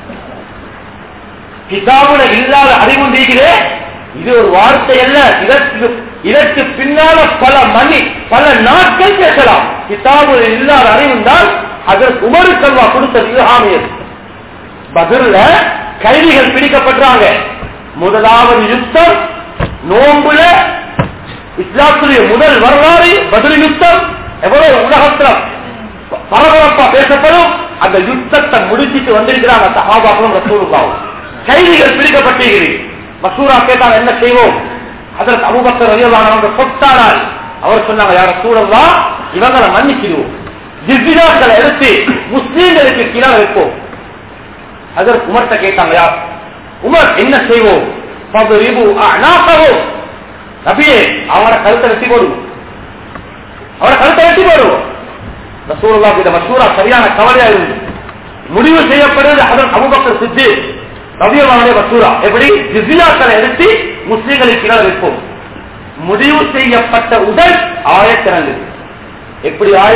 S1: கிதாபுல இல்லாத அறிவு நீக்கிறே இது ஒரு வார்த்தை அல்ல இதற்கு இதற்கு பின்னால பல மணி பல நாட்கள் பேசலாம் கிதாபுல இல்லாத அறிவு தான் அதற்கு உமரு கல்வா கொடுத்த இல்ஹாமியர் பதில கைதிகள் பிடிக்கப்படுறாங்க முதலாவது யுத்தம் நோம்புல இஸ்லாத்துடைய முதல் வரலாறு பதில் யுத்தம் எவ்வளவு உலகத்துல பரபரப்பா பேசப்படும் அந்த யுத்தத்தை முடிச்சிட்டு வந்திருக்கிறாங்க சஹாபாக்களும் ரசூலுல்லாவும் கைதிகள் பிடிக்கப்பட்டிருக்கிறது மசூரா கேட்டால் என்ன செய்வோம் அதற்கு அபுபக்கர் ரலியல்லாஹு சொத்தானால் அவர் சொன்னாங்க யார சூழல்லா இவங்களை மன்னிச்சிடுவோம் ஜிஸ்பினாக்களை எடுத்து முஸ்லீம்களுக்கு கீழே வைப்போம் அதற்கு உமர்த்த கேட்டாங்க யார் உமர் என்ன செய்வோம் பதுரிபு அநாசவோம் நபியே அவரை கழுத்தை வெட்டி போடுவோம் அவரை கழுத்தை வெட்டி போடுவோம் ரசூலுல்லாஹ் இந்த மசூரா சரியான கவலையா இருந்து முடிவு செய்யப்படுவது அதன் அபுபக்கர் சித்தி ரவியவானுடைய மசூரா எப்படி ஜிசியாக்களை எடுத்து முஸ்லிம்களுக்கு கீழே வைப்போம் முடிவு செய்யப்பட்ட உடல் ஆயத்திறந்து எப்படி ஆய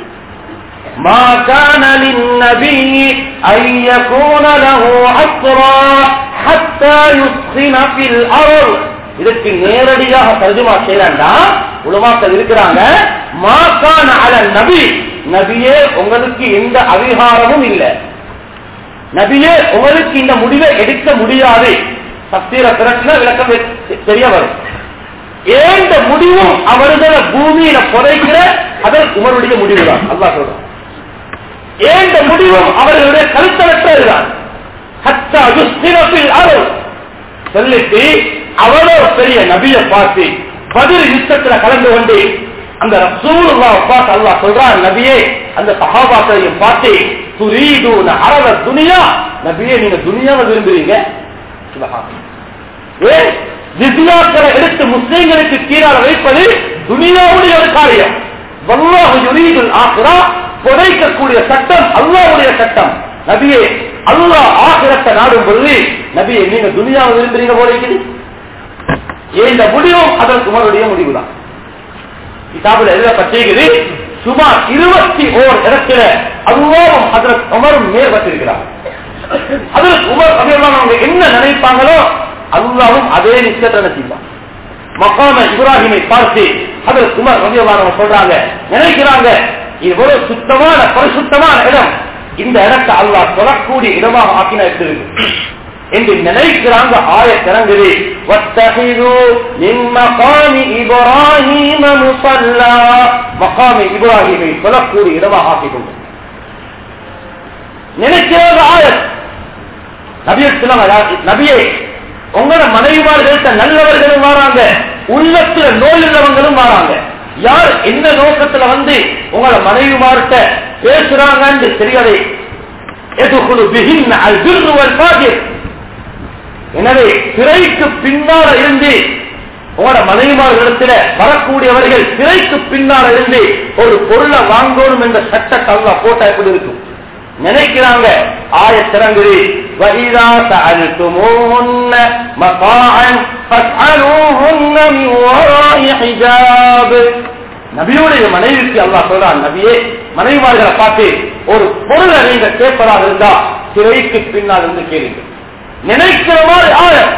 S1: ما كان للنبي أن يكون له أسرى حتى يسخن في الأرض இதற்கு நேரடியாக தர்ஜுமா செய்யறா உலமாக்கள் இருக்கிறாங்க மாக்கான அல நபி நபியே உங்களுக்கு எந்த அதிகாரமும் இல்லை நபியே உங்களுக்கு இந்த முடிவை எடுக்க முடியாது சத்திர பிரச்சனை விளக்கம் தெரிய வரும் ஏந்த முடிவும் அவர்களை பூமியில புதைக்கிற அதற்கு உமருடைய முடிவுதான் அல்லா சொல்றான் ஏந்த முடிவும் அவர்களுடைய கருத்தரற்றதுதான் ஹத்தா யுஸ்திரத்தில் அருள் சொல்லிட்டு அவ்வளோ பெரிய நபிய பார்த்து பதில் யுத்தத்துல கலந்து கொண்டு அந்த ரசூலுல்லா பார்த்து அல்லாஹ் சொல்றான் நபியே அந்த சஹாபாக்களையும் பார்த்து துரீதுன அரவ துனியா நபியே நீங்க துனியாவை விரும்புறீங்க ஏ ஜிஸ்யாக்களை எடுத்து முஸ்லீம்களுக்கு கீழால வைப்பது துனியாவுடைய ஒரு காரியம் வல்லாஹு யுரீதுல் ஆக்ரா புதைக்கக்கூடிய சட்டம் அல்லாவுடைய சட்டம் நபியே அல்லாஹ் ஆகிரத்தை நாடும் பொழுது நபியை நீங்க துனியாவை விரும்புறீங்க போல இருக்குது இந்த முடிவும் அதற்கு உமருடைய முடிவுதான் கிதாபுல எழுதப்பட்டிருக்கிறது சுமார் இருபத்தி ஓர் இடத்துல அல்லாவும் அதற்கு உமரும் மேற்பட்டிருக்கிறார் அதற்கு உமர் அப்படியெல்லாம் அவங்க என்ன நினைப்பாங்களோ அல்லாவும் அதே நிச்சயத்தை நினைச்சிருப்பான் மக்காம இப்ராஹிமை பார்த்து அதற்கு உமர் ரவியல்லானவங்க சொல்றாங்க நினைக்கிறாங்க இவ்வளவு சுத்தமான பரிசுத்தமான இடம் இந்த இடத்தை அல்லாஹ் சொல்லக்கூடிய இடமாக ஆக்கின எடுத்திருக்கு என்று நினைக்கிறாங்க ஆய திறங்குது மகாமி இப்ராஹிமை சொல்லக்கூடிய இடமாக ஆக்கிக் கொண்டு நினைக்கிறாங்க ஆயத் நபியே நபியே உங்களோட மனைவிமார்கள்ட்ட நல்லவர்களும் வராங்க உள்ளத்துல நோய் உள்ளவங்களும் வராங்க யார் என்ன நோக்கத்துல வந்து உங்களோட மனைவிமார்கிட்ட பேசுறாங்கன்னு தெரியாதே எதுக்குழு பிகின் அல் விருதுவல் பாதிர் எனவே திரைக்கு பின்னால இருந்து உங்களோட மனைவிமார்களிடத்துல வரக்கூடியவர்கள் திரைக்கு பின்னால இருந்து ஒரு பொருளை வாங்கணும் என்ற சட்ட கல்வா போட்டா எப்படி இருக்கும் நினைக்கிறாங்க ஆயத்திறங்குது وَإِذَا سَأَلْتُمُوهُنَّ مَتَاعًا فَاسْأَلُوهُنَّ مِنْ وَرَاءِ حِجَابٍ நபியுடைய மனைவிக்கு அல்லாஹ் சொல்றான் நபியே மனைவிமார்களை பார்த்து ஒரு பொருளை நீங்க கேட்பதாக இருந்தா திரைக்கு பின்னால் இருந்து கேளுங்க நினைக்கிற மாதிரி ஆயம்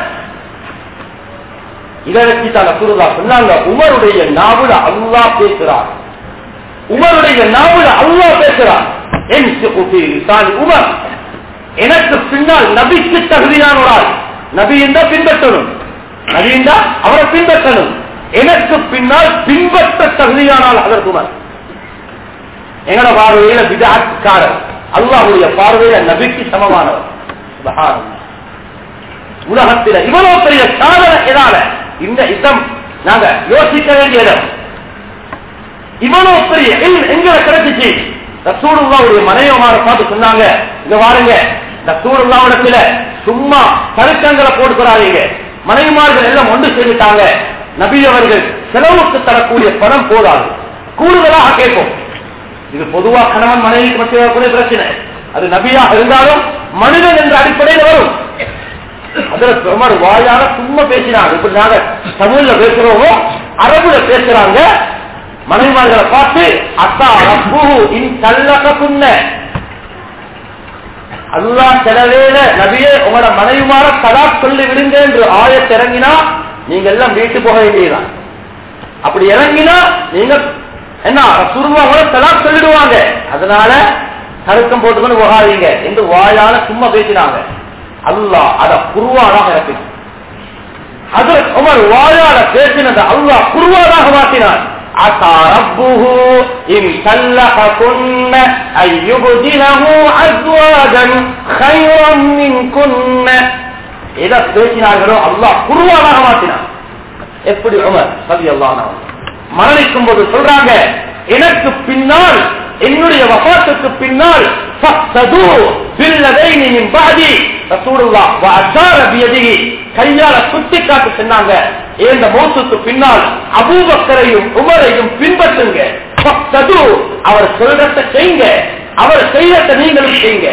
S1: இதை வச்சு தான் ரசூலுல்லா சொன்னாங்க உமருடைய நாவுல அல்லாஹ் பேசுறார் உமருடைய நாவுல அல்லாஹ் பேசுறார் என் லிசானி உமர் எனக்கு பின்னால் நபிக்கு தகுதியான ஒரு ஆள் நபி இருந்தா பின்பற்றணும் நபி இருந்தா அவரை பின்பற்றணும் எனக்கு பின்னால் பின்பற்ற தகுதியானால் அதற்கு உமர் எங்கட பார்வையில விதாட்காரர் அல்லாஹுடைய பார்வையில நபிக்கு சமமானவர் சுப்ஹானல்லாஹ். உலகத்தில இவ்வளவு பெரிய சாதனை எதால இந்த இடம் நாங்க யோசிக்க வேண்டிய இடம் இவ்வளவு பெரிய இல்ம் எங்க கிடைச்சிச்சு ரசூலுல்லாவுடைய மனைவிமார பார்த்து சொன்னாங்க இங்க வாருங்க ரசூலுல்லாவிடத்துல சும்மா கருக்கங்களை போட்டுக்கிறாதீங்க மனைவிமார்கள் எல்லாம் ஒன்று சேர்ந்துட்டாங்க நபி அவர்கள் செலவுக்கு தரக்கூடிய பணம் போதாது கூடுதலாக கேட்போம் இது பொதுவா கணவன் மனைவிக்கு மட்டும் வரக்கூடிய பிரச்சனை அது நபியா இருந்தாலும் மனிதன் என்ற அடிப்படையில் வரும் அதுல பெருமாள் வாயால சும்மா பேசினாங்க இப்படி நாங்க தமிழ்ல பேசுறோமோ அரபுல பேசுறாங்க மனைவிமார்களை பார்த்து அத்தா ரப்பு இன் தள்ளக்குன்ன அல்லா செலவேல நபியே உங்களோட மனைவிமார கதா சொல்லி விடுங்க என்று ஆயத் இறங்கினா நீங்க எல்லாம் வீட்டு போக வேண்டியதான் அப்படி இறங்கினா நீங்க என்ன சுருவாக தலாக் சொல்லிடுவாங்க அதனால கருக்கம் போட்டுக்கொண்டு போகாதீங்க என்று வாயால சும்மா பேசினாங்க அல்லாஹ் அத குருவானாக இறக்கி அது உமர் வாயால பேசினது அல்லாஹ் குருவானாக மாற்றினான் عسى ربه إن طلقكن أن يبدله أزواجا خيرا منكن إذا பேசினார்களோ அல்லாஹ் குருவானாக மாற்றினான் எப்படி உமர் சதி அல்லாஹ் மரணிக்கும் போது சொல்றாங்க எனக்கு பின்னால் என்னுடைய வபாத்துக்கு பின்னால் கையால சுட்டி காட்டு சொன்னாங்க இந்த மோசுக்கு பின்னால் அபூபக்கரையும் உமரையும் பின்பற்றுங்க ஃபக்தது, அவர் சொல்றத செய்யுங்க அவர் செய்யறத நீங்களும் செய்யுங்க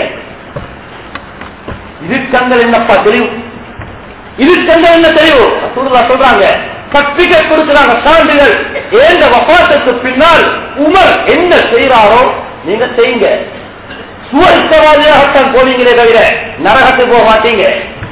S1: இதுக்கங்கள் என்னப்பா தெரியும் இதுக்கங்கள் என்ன தெரியும் ரசூலுல்லாஹ் சொல்றாங்க சர்டிபிகேட் கொடுக்கிறாங்க சான்றிதழ் ஏந்த வபாத்துக்கு பின்னால் உமர் என்ன செய்யறாரோ நீங்க செய்யுங்க சுவர்க்கவாதியாகத்தான் போனீங்களே தவிர நரகத்துக்கு போக மாட்டீங்க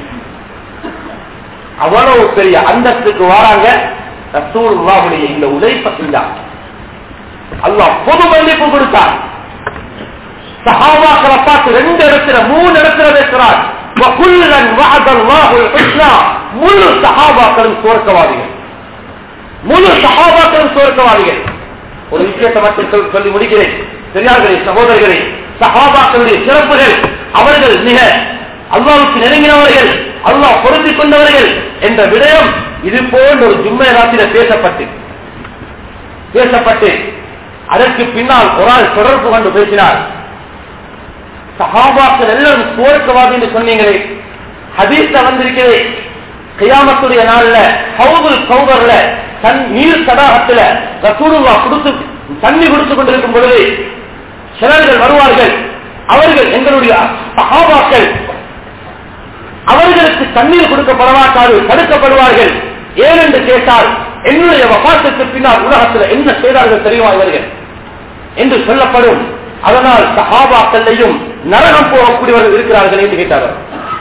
S1: அவ்வளவு பெரிய அந்தஸ்துக்கு வராங்க ரசூலுல்லாஹுடைய இந்த உழைப்பை செஞ்சாங்க அல்லாஹ் பொது மன்னிப்பு கொடுத்தார் சஹாபாக்களை பார்த்து ரெண்டு இடத்துல மூணு இடத்துல பேசுறார் وَكُلًّا وَعَدَ اللَّهُ الْحُسْنَى முழு சஹாபாக்களும் சுவர்க்கவாதிகள் முழு சகாபாக்களும் சுவர்க்கவாதிகள் ஒரு விஷயத்தை மட்டும் சொல்~ சொல்லி முடிக்கிறேன் பெரியார்களே சகோதரர்களே சகாபாக்களுடைய சிறப்புகள் அவர்கள் மிக அல்லாவுக்கு நெருங்கினவர்கள் அல்லாஹ் பொருந்திக் கொண்டவர்கள் என்ற விடயம் இது போன்ற ஒரு ஜும்மை ராத்திர பேசப்பட்டு பேசப்பட்டு அதற்கு பின்னால் ஒரு ஆள் தொடர்பு கொண்டு பேசினார் சகாபாக்கள் எல்லாரும் சுவர்க்கவாதி என்று சொன்னீங்களே ஹதீஸ்ல வந்திருக்கிறேன் கியாமத்துடைய நாள்ல ஹவுதுல் கௌதர்ல தன் நீர் தடாகத்துல ரசூலுல்லா கொடுத்து தண்ணி கொடுத்து கொண்டிருக்கும் பொழுது சிலர்கள் வருவார்கள் அவர்கள் எங்களுடைய சகாபாக்கள் அவர்களுக்கு தண்ணீர் கொடுக்கப்பட மாட்டாது தடுக்கப்படுவார்கள் ஏனென்று கேட்டால் என்னுடைய வபாத்துக்கு பின்னால் உலகத்தில் என்ன செய்தார்கள் தெரியுமா இவர்கள் என்று சொல்லப்படும் அதனால் சஹாபாக்கள்லையும் நரகம் போகக்கூடியவர்கள் இருக்கிறார்கள் என்று கேட்டார்கள்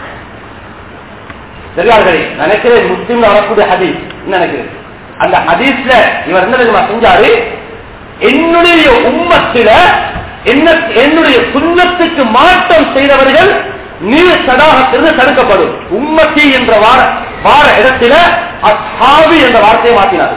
S1: சரியார்களே நினைக்கிறேன் முஸ்லீம்ல வரக்கூடிய ஹதீஸ் நினைக்கிறேன் அந்த ஹதீஸ்ல இவர் என்ன தெரியுமா செஞ்சாரு என்னுடைய உம்மத்தில என்ன என்னுடைய சுண்ணத்துக்கு மாற்றம் செய்தவர்கள் நீர் தடாகத்திலிருந்து தடுக்கப்படும் உம்மத்தி என்ற வார வார இடத்தில அசாவி என்ற வார்த்தையை மாற்றினார்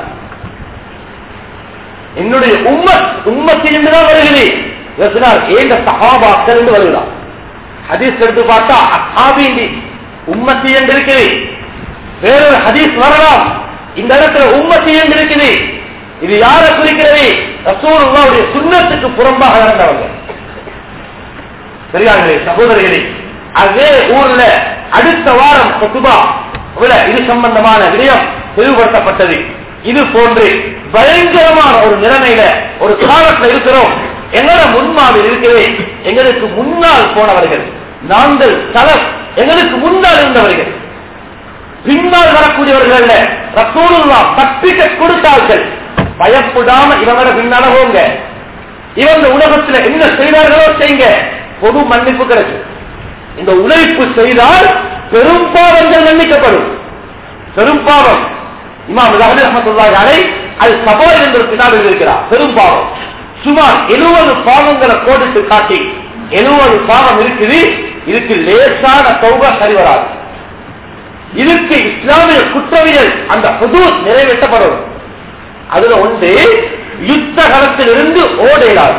S1: என்னுடைய உம்மத் உம்மத்தி என்றுதான் வருகிறேன் இவர் சொன்னார் ஏந்த சகாபாக்கள் என்று வருகிறார் ஹதீஸ் எடுத்து பார்த்தா அசாபி உம்மத்தி என்று இருக்குது வேறொரு ஹதீஸ் வரலாம் இந்த இடத்துல உம்மத்தி என்று இருக்குது இது யாரை குறிக்கிறது ரசூலுல்லாவுடைய சுண்ணத்துக்கு புறம்பாக நடந்தவங்க பெரியார்களே சகோதரர்களே அதே ஊர்ல அடுத்த வாரம் கொத்துபா இது சம்பந்தமான விடயம் தெளிவுபடுத்தப்பட்டது இது போன்று பயங்கரமான ஒரு நிலைமையில ஒரு காலத்துல இருக்கிறோம் எங்களோட முன்மாவில் இருக்கிறது எங்களுக்கு முன்னால் போனவர்கள் நாங்கள் தலம் எங்களுக்கு முன்னால் இருந்தவர்கள் பின்னால் வரக்கூடியவர்கள் அல்ல ரசூலுல்லா தப்பிக்க கொடுத்தார்கள் பயப்படாம இவங்களோட பின்னால போங்க இவங்க உலகத்துல என்ன செய்தார்களோ செய்யுங்க பொது மன்னிப்பு கிடைக்கும் இந்த உழைப்பு செய்தால் பெரும் பாவங்கள் மன்னிக்கப்படும் பெரும் பாவம் இமாம் ரஹமத் ரஹமத்துல்லாஹி அலைஹி அது சபோர் என்ற பின்னால் இருக்கிறார் பெரும் பாவம் சுமார் எழுபது பாவங்களை கோடிட்டு காட்டி எழுபது பாவம் இருக்குது இதுக்கு லேசான தௌபா சரி வராது இதுக்கு இஸ்லாமிய குற்றவியல் அந்த புது நிறைவேற்றப்படும் அதுல ஒன்று யுத்த களத்திலிருந்து ஓடையிலார்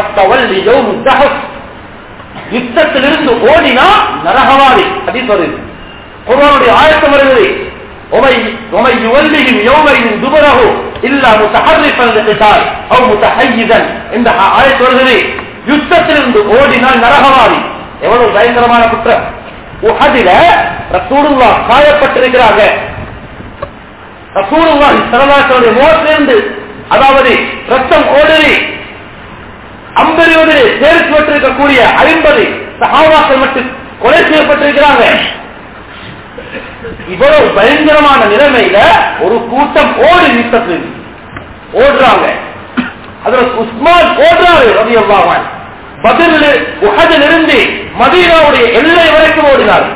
S1: யுத்தத்திலிருந்து ஓடினா நரகவாதி அப்படி சொல்லுது குர்ஆனுடைய ஆயத்தம் வருகிறது ومن ومن يولهم يومئذ دبره الا متحرفا لقتال او متحيزا இந்த ஆயத்து வருகிறது யுத்தத்திலிருந்து ஓடினால் நரகவாதி எவ்வளவு பயங்கரமான குற்றம் உஹதில ரசூலுல்லா காயப்பட்டிருக்கிறாங்க ரசூலுல்லாஹி ஸல்லல்லாஹு முகத்திலிருந்து அதாவது ரத்தம் ஓடுது அம்பரியோதிலே சேர்த்து பெற்றிருக்கக்கூடிய ஐம்பது சகாவாக்கள் மட்டும் கொலை செய்யப்பட்டிருக்கிறாங்க இவ்வளவு பயங்கரமான நிலைமையில ஒரு கூட்டம் ஓடி யுத்தத்தில் ஓடுறாங்க அதுல உஸ்மான் ஓடுறாரு ரவி அல்லாவான் பதில் உகதிலிருந்து மதீனாவுடைய எல்லை வரைக்கும் ஓடினார்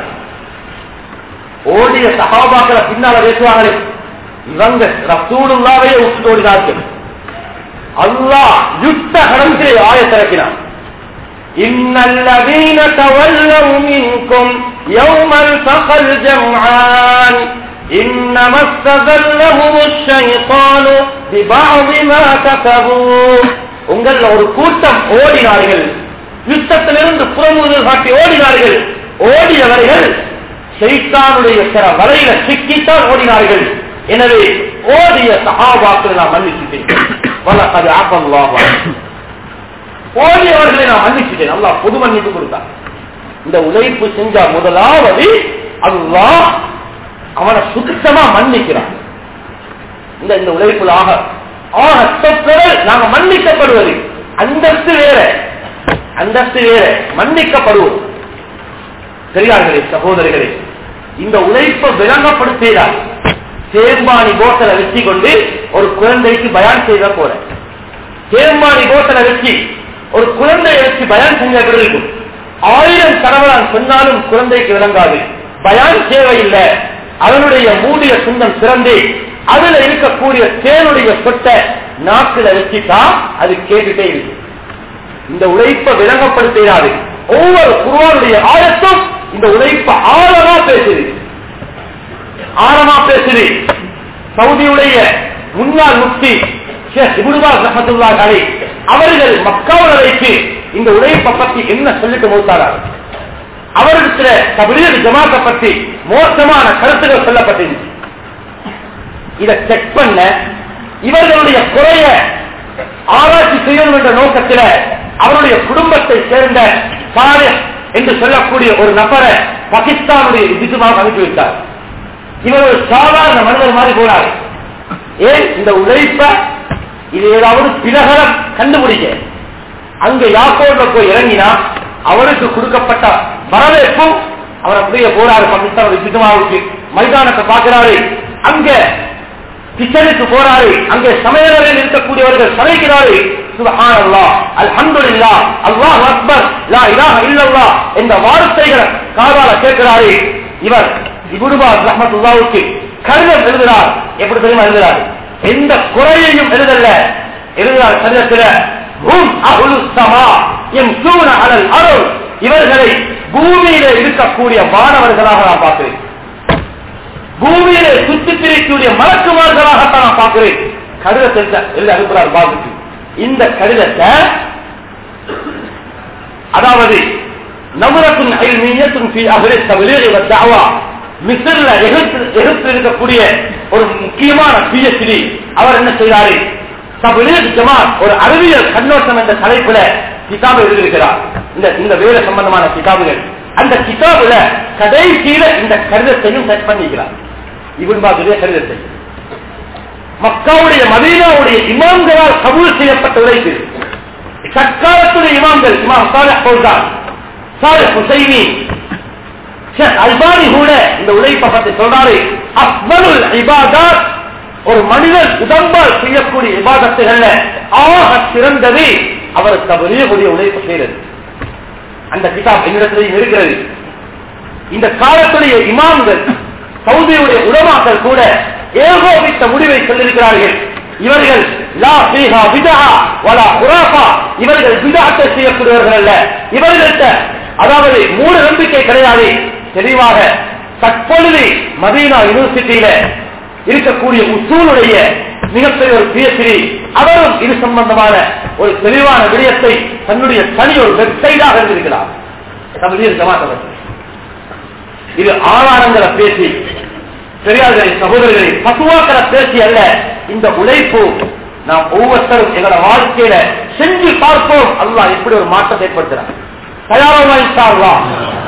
S1: ஓடிய சகாபாக்களை பின்னால பேசுவாங்களே இவங்க ரசூலுல்லாவே விட்டு ஓடினார்கள் அல்லாஹ் யுத்த கடந்திலே ஆயத்திறக்கினான் إن الذين تولوا منكم يوم التقى الجمعان إنما استذلهم الشيطان ببعض ما كسبوا உங்கள் ஒரு கூட்டம் ஓடினார்கள் யுத்தத்திலிருந்து புறமுதல் காட்டி ஓடினார்கள் ஓடியவர்கள் ஷைத்தானுடைய சில வலையில சிக்கித்தான் ஓடினார்கள் எனவே ஓடிய சகாபாக்களை நான் மன்னிச்சுட்டேன் வலக்கது ஆப்பல்லாஹ் ஓடியவர்களை நான் மன்னிச்சுட்டேன் அல்லாஹ் பொது மன்னிப்பு கொடுத்தான் இந்த உழைப்பு செஞ்ச முதலாவது அல்லாஹ் அவனை சுத்தமா மன்னிக்கிறான் இந்த இந்த உழைப்புல ஆக ஆக சொற்கள் நாங்க மன்னிக்கப்படுவது அந்தஸ்து வேற அந்தஸ்து வேற மன்னிக்கப்படுவோம் பெரியார்களே சகோதரிகளே இந்த உழைப்பை விளங்கப்படுத்தினார் சேம்பாணி போட்டலை வச்சு கொண்டு ஒரு குழந்தைக்கு பயான் செய்த போல சேம்பாணி போட்டலை வச்சு ஒரு குழந்தையை வச்சு பயான் செஞ்ச இருக்கும் ஆயிரம் தடவை சொன்னாலும் குழந்தைக்கு விளங்காது பயான் தேவையில்லை அதனுடைய மூடிய சுந்தம் சிறந்து அதுல இருக்கக்கூடிய தேனுடைய சொட்டை நாக்குல வச்சுட்டா அது கேட்டுட்டே இருக்கு இந்த உழைப்பை விளங்கப்படுத்தினாரு ஒவ்வொரு குருவானுடைய ஆயத்தும் இந்த உழைப்பை ஆழமா பேசுது ஆழமா பேசுது சவுதியுடைய முன்னாள் முக்தி அவர்கள் மக்காவில் வைத்து இந்த உழைப்பை பத்தி என்ன சொல்லிட்டு மோத்தாரார் அவரிடத்துல தபிலீர் ஜமாத்தை பத்தி மோசமான கருத்துக்கள் சொல்லப்பட்டிருந்துச்சு இதை செக் பண்ண இவர்களுடைய குறைய ஆராய்ச்சி செய்யணும் என்ற நோக்கத்தில் அவருடைய குடும்பத்தை சேர்ந்த சாரஸ் என்று சொல்லக்கூடிய ஒரு நபரை பாகிஸ்தானுடைய விதிமாக அனுப்பி வைத்தார் இவர் ஒரு சாதாரண மனிதர் மாதிரி போனார் ஏன் இந்த உழைப்ப இது ஏதாவது பிறகரம் கண்டுபிடிக்க அங்க யாக்கோட போய் இறங்கினா அவருக்கு கொடுக்கப்பட்ட வரவேற்பும் அவர் அப்படியே போறாரு பாகிஸ்தான் விசிதமாவுக்கு மைதானத்தை பார்க்கிறாரு அங்க கிச்சனுக்கு போறாரு அங்கே சமையலறையில் இருக்கக்கூடியவர்கள் சமைக்கிறாரு சுபஹானல்லாஹ் அல்ஹம்துலில்லாஹ் அல்லாஹ் அக்பர் லா இலாஹ இல்லல்லாஹ் என்ற வார்த்தைகளை காதால கேட்கிறாரு இவர் இபுடுபா ரஹமத்துல்லாவுக்கு கடிதம் எழுதுகிறார் எப்படி தெரியுமா எழுதுகிறார் எந்த குறையையும் எழுதல எழுதுகிறார் கடிதத்தில் ஹும் அஹ்லு ஸமா யம்சூன அலல் அருள் இவர்களை பூமியில இருக்கக்கூடிய மாணவர்களாக நான் பார்க்கிறேன் பூமியில சுத்தி பிரிக்கக்கூடிய மலக்குமார்களாகத்தான் நான் பார்க்கிறேன் கடிதத்தை எழுதி அனுப்புறார் பாபுக்கு இந்த கடிதத்தை அதாவது நவரத்தின் ஐல்மியத்தின் في أهل التبليغ والدعوة மிஸ்ரில் எகிப்தில் இருக்கக்கூடிய ஒரு முக்கியமான பிஎச்டி அவர் என்ன செய்தாரு தபுலீக் ஜமாத் ஒரு அறிவியல் கண்ணோட்டம் என்ற தலைப்புல கிதாபு எழுதியிருக்கிறார் இந்த இந்த வேலை சம்பந்தமான கிதாபுகள் அந்த கிதாபுல கடைசியில இந்த கடிதத்தையும் செட் பண்ணிக்கிறார் இவன் பாதுடைய கடிதத்தை மக்காவுடைய மதீனாவுடைய இமாம்களால் கபூல் செய்யப்பட்ட உழைப்பு தற்காலத்துடைய இமாம்கள் இமாம் சாலஹ் பௌசான் சாலஹ் ஹுசைனி ஷேக் அல்பானி கூட இந்த உழைப்பை பற்றி சொல்றாரு அஃபலுல் இபாதத் ஒரு மனிதன் உடம்பால் செய்யக்கூடிய இபாதத்துகள்ல ஆக சிறந்தது அவர் தவறியக்கூடிய உழைப்பு செய்கிறது அந்த கிதாப் என்னிடத்திலேயும் இருக்கிறது இந்த காலத்துடைய இமாம்கள் சவுதியுடைய உலமாக்கள் கூட ஏகோபித்த முடிவை சொல்லியிருக்கிறார்கள் இவர்கள் லா ஃபீஹா பிதஆ வலா குராஃபா இவர்கள் பிதஅத்தை செய்யக்கூடியவர்கள் அல்ல இவர்கள்ட்ட அதாவது மூட நம்பிக்கை கிடையாது தெளிவாக தற்பொழுது மதீனா யூனிவர்சிட்டியில இருக்கக்கூடிய உசூலுடைய மிகப்பெரிய ஒரு பிஎச்டி அவரும் இது சம்பந்தமான ஒரு தெளிவான விடயத்தை தன்னுடைய தனி ஒரு வெப்சைட்டாக இருந்திருக்கிறார் தமிழ் ஜமாத்தவர் இது ஆதாரங்களை பேசி பெரியார்களே சகோதரர்களை பசுவாக்களை பேசி அல்ல இந்த உழைப்பு நாம் ஒவ்வொருத்தரும் எங்களோட வாழ்க்கையில செஞ்சு பார்ப்போம் அல்லாஹ் எப்படி ஒரு மாற்றத்தை ஏற்படுத்துறார் தயாரமா இன்ஷா அல்லாஹ்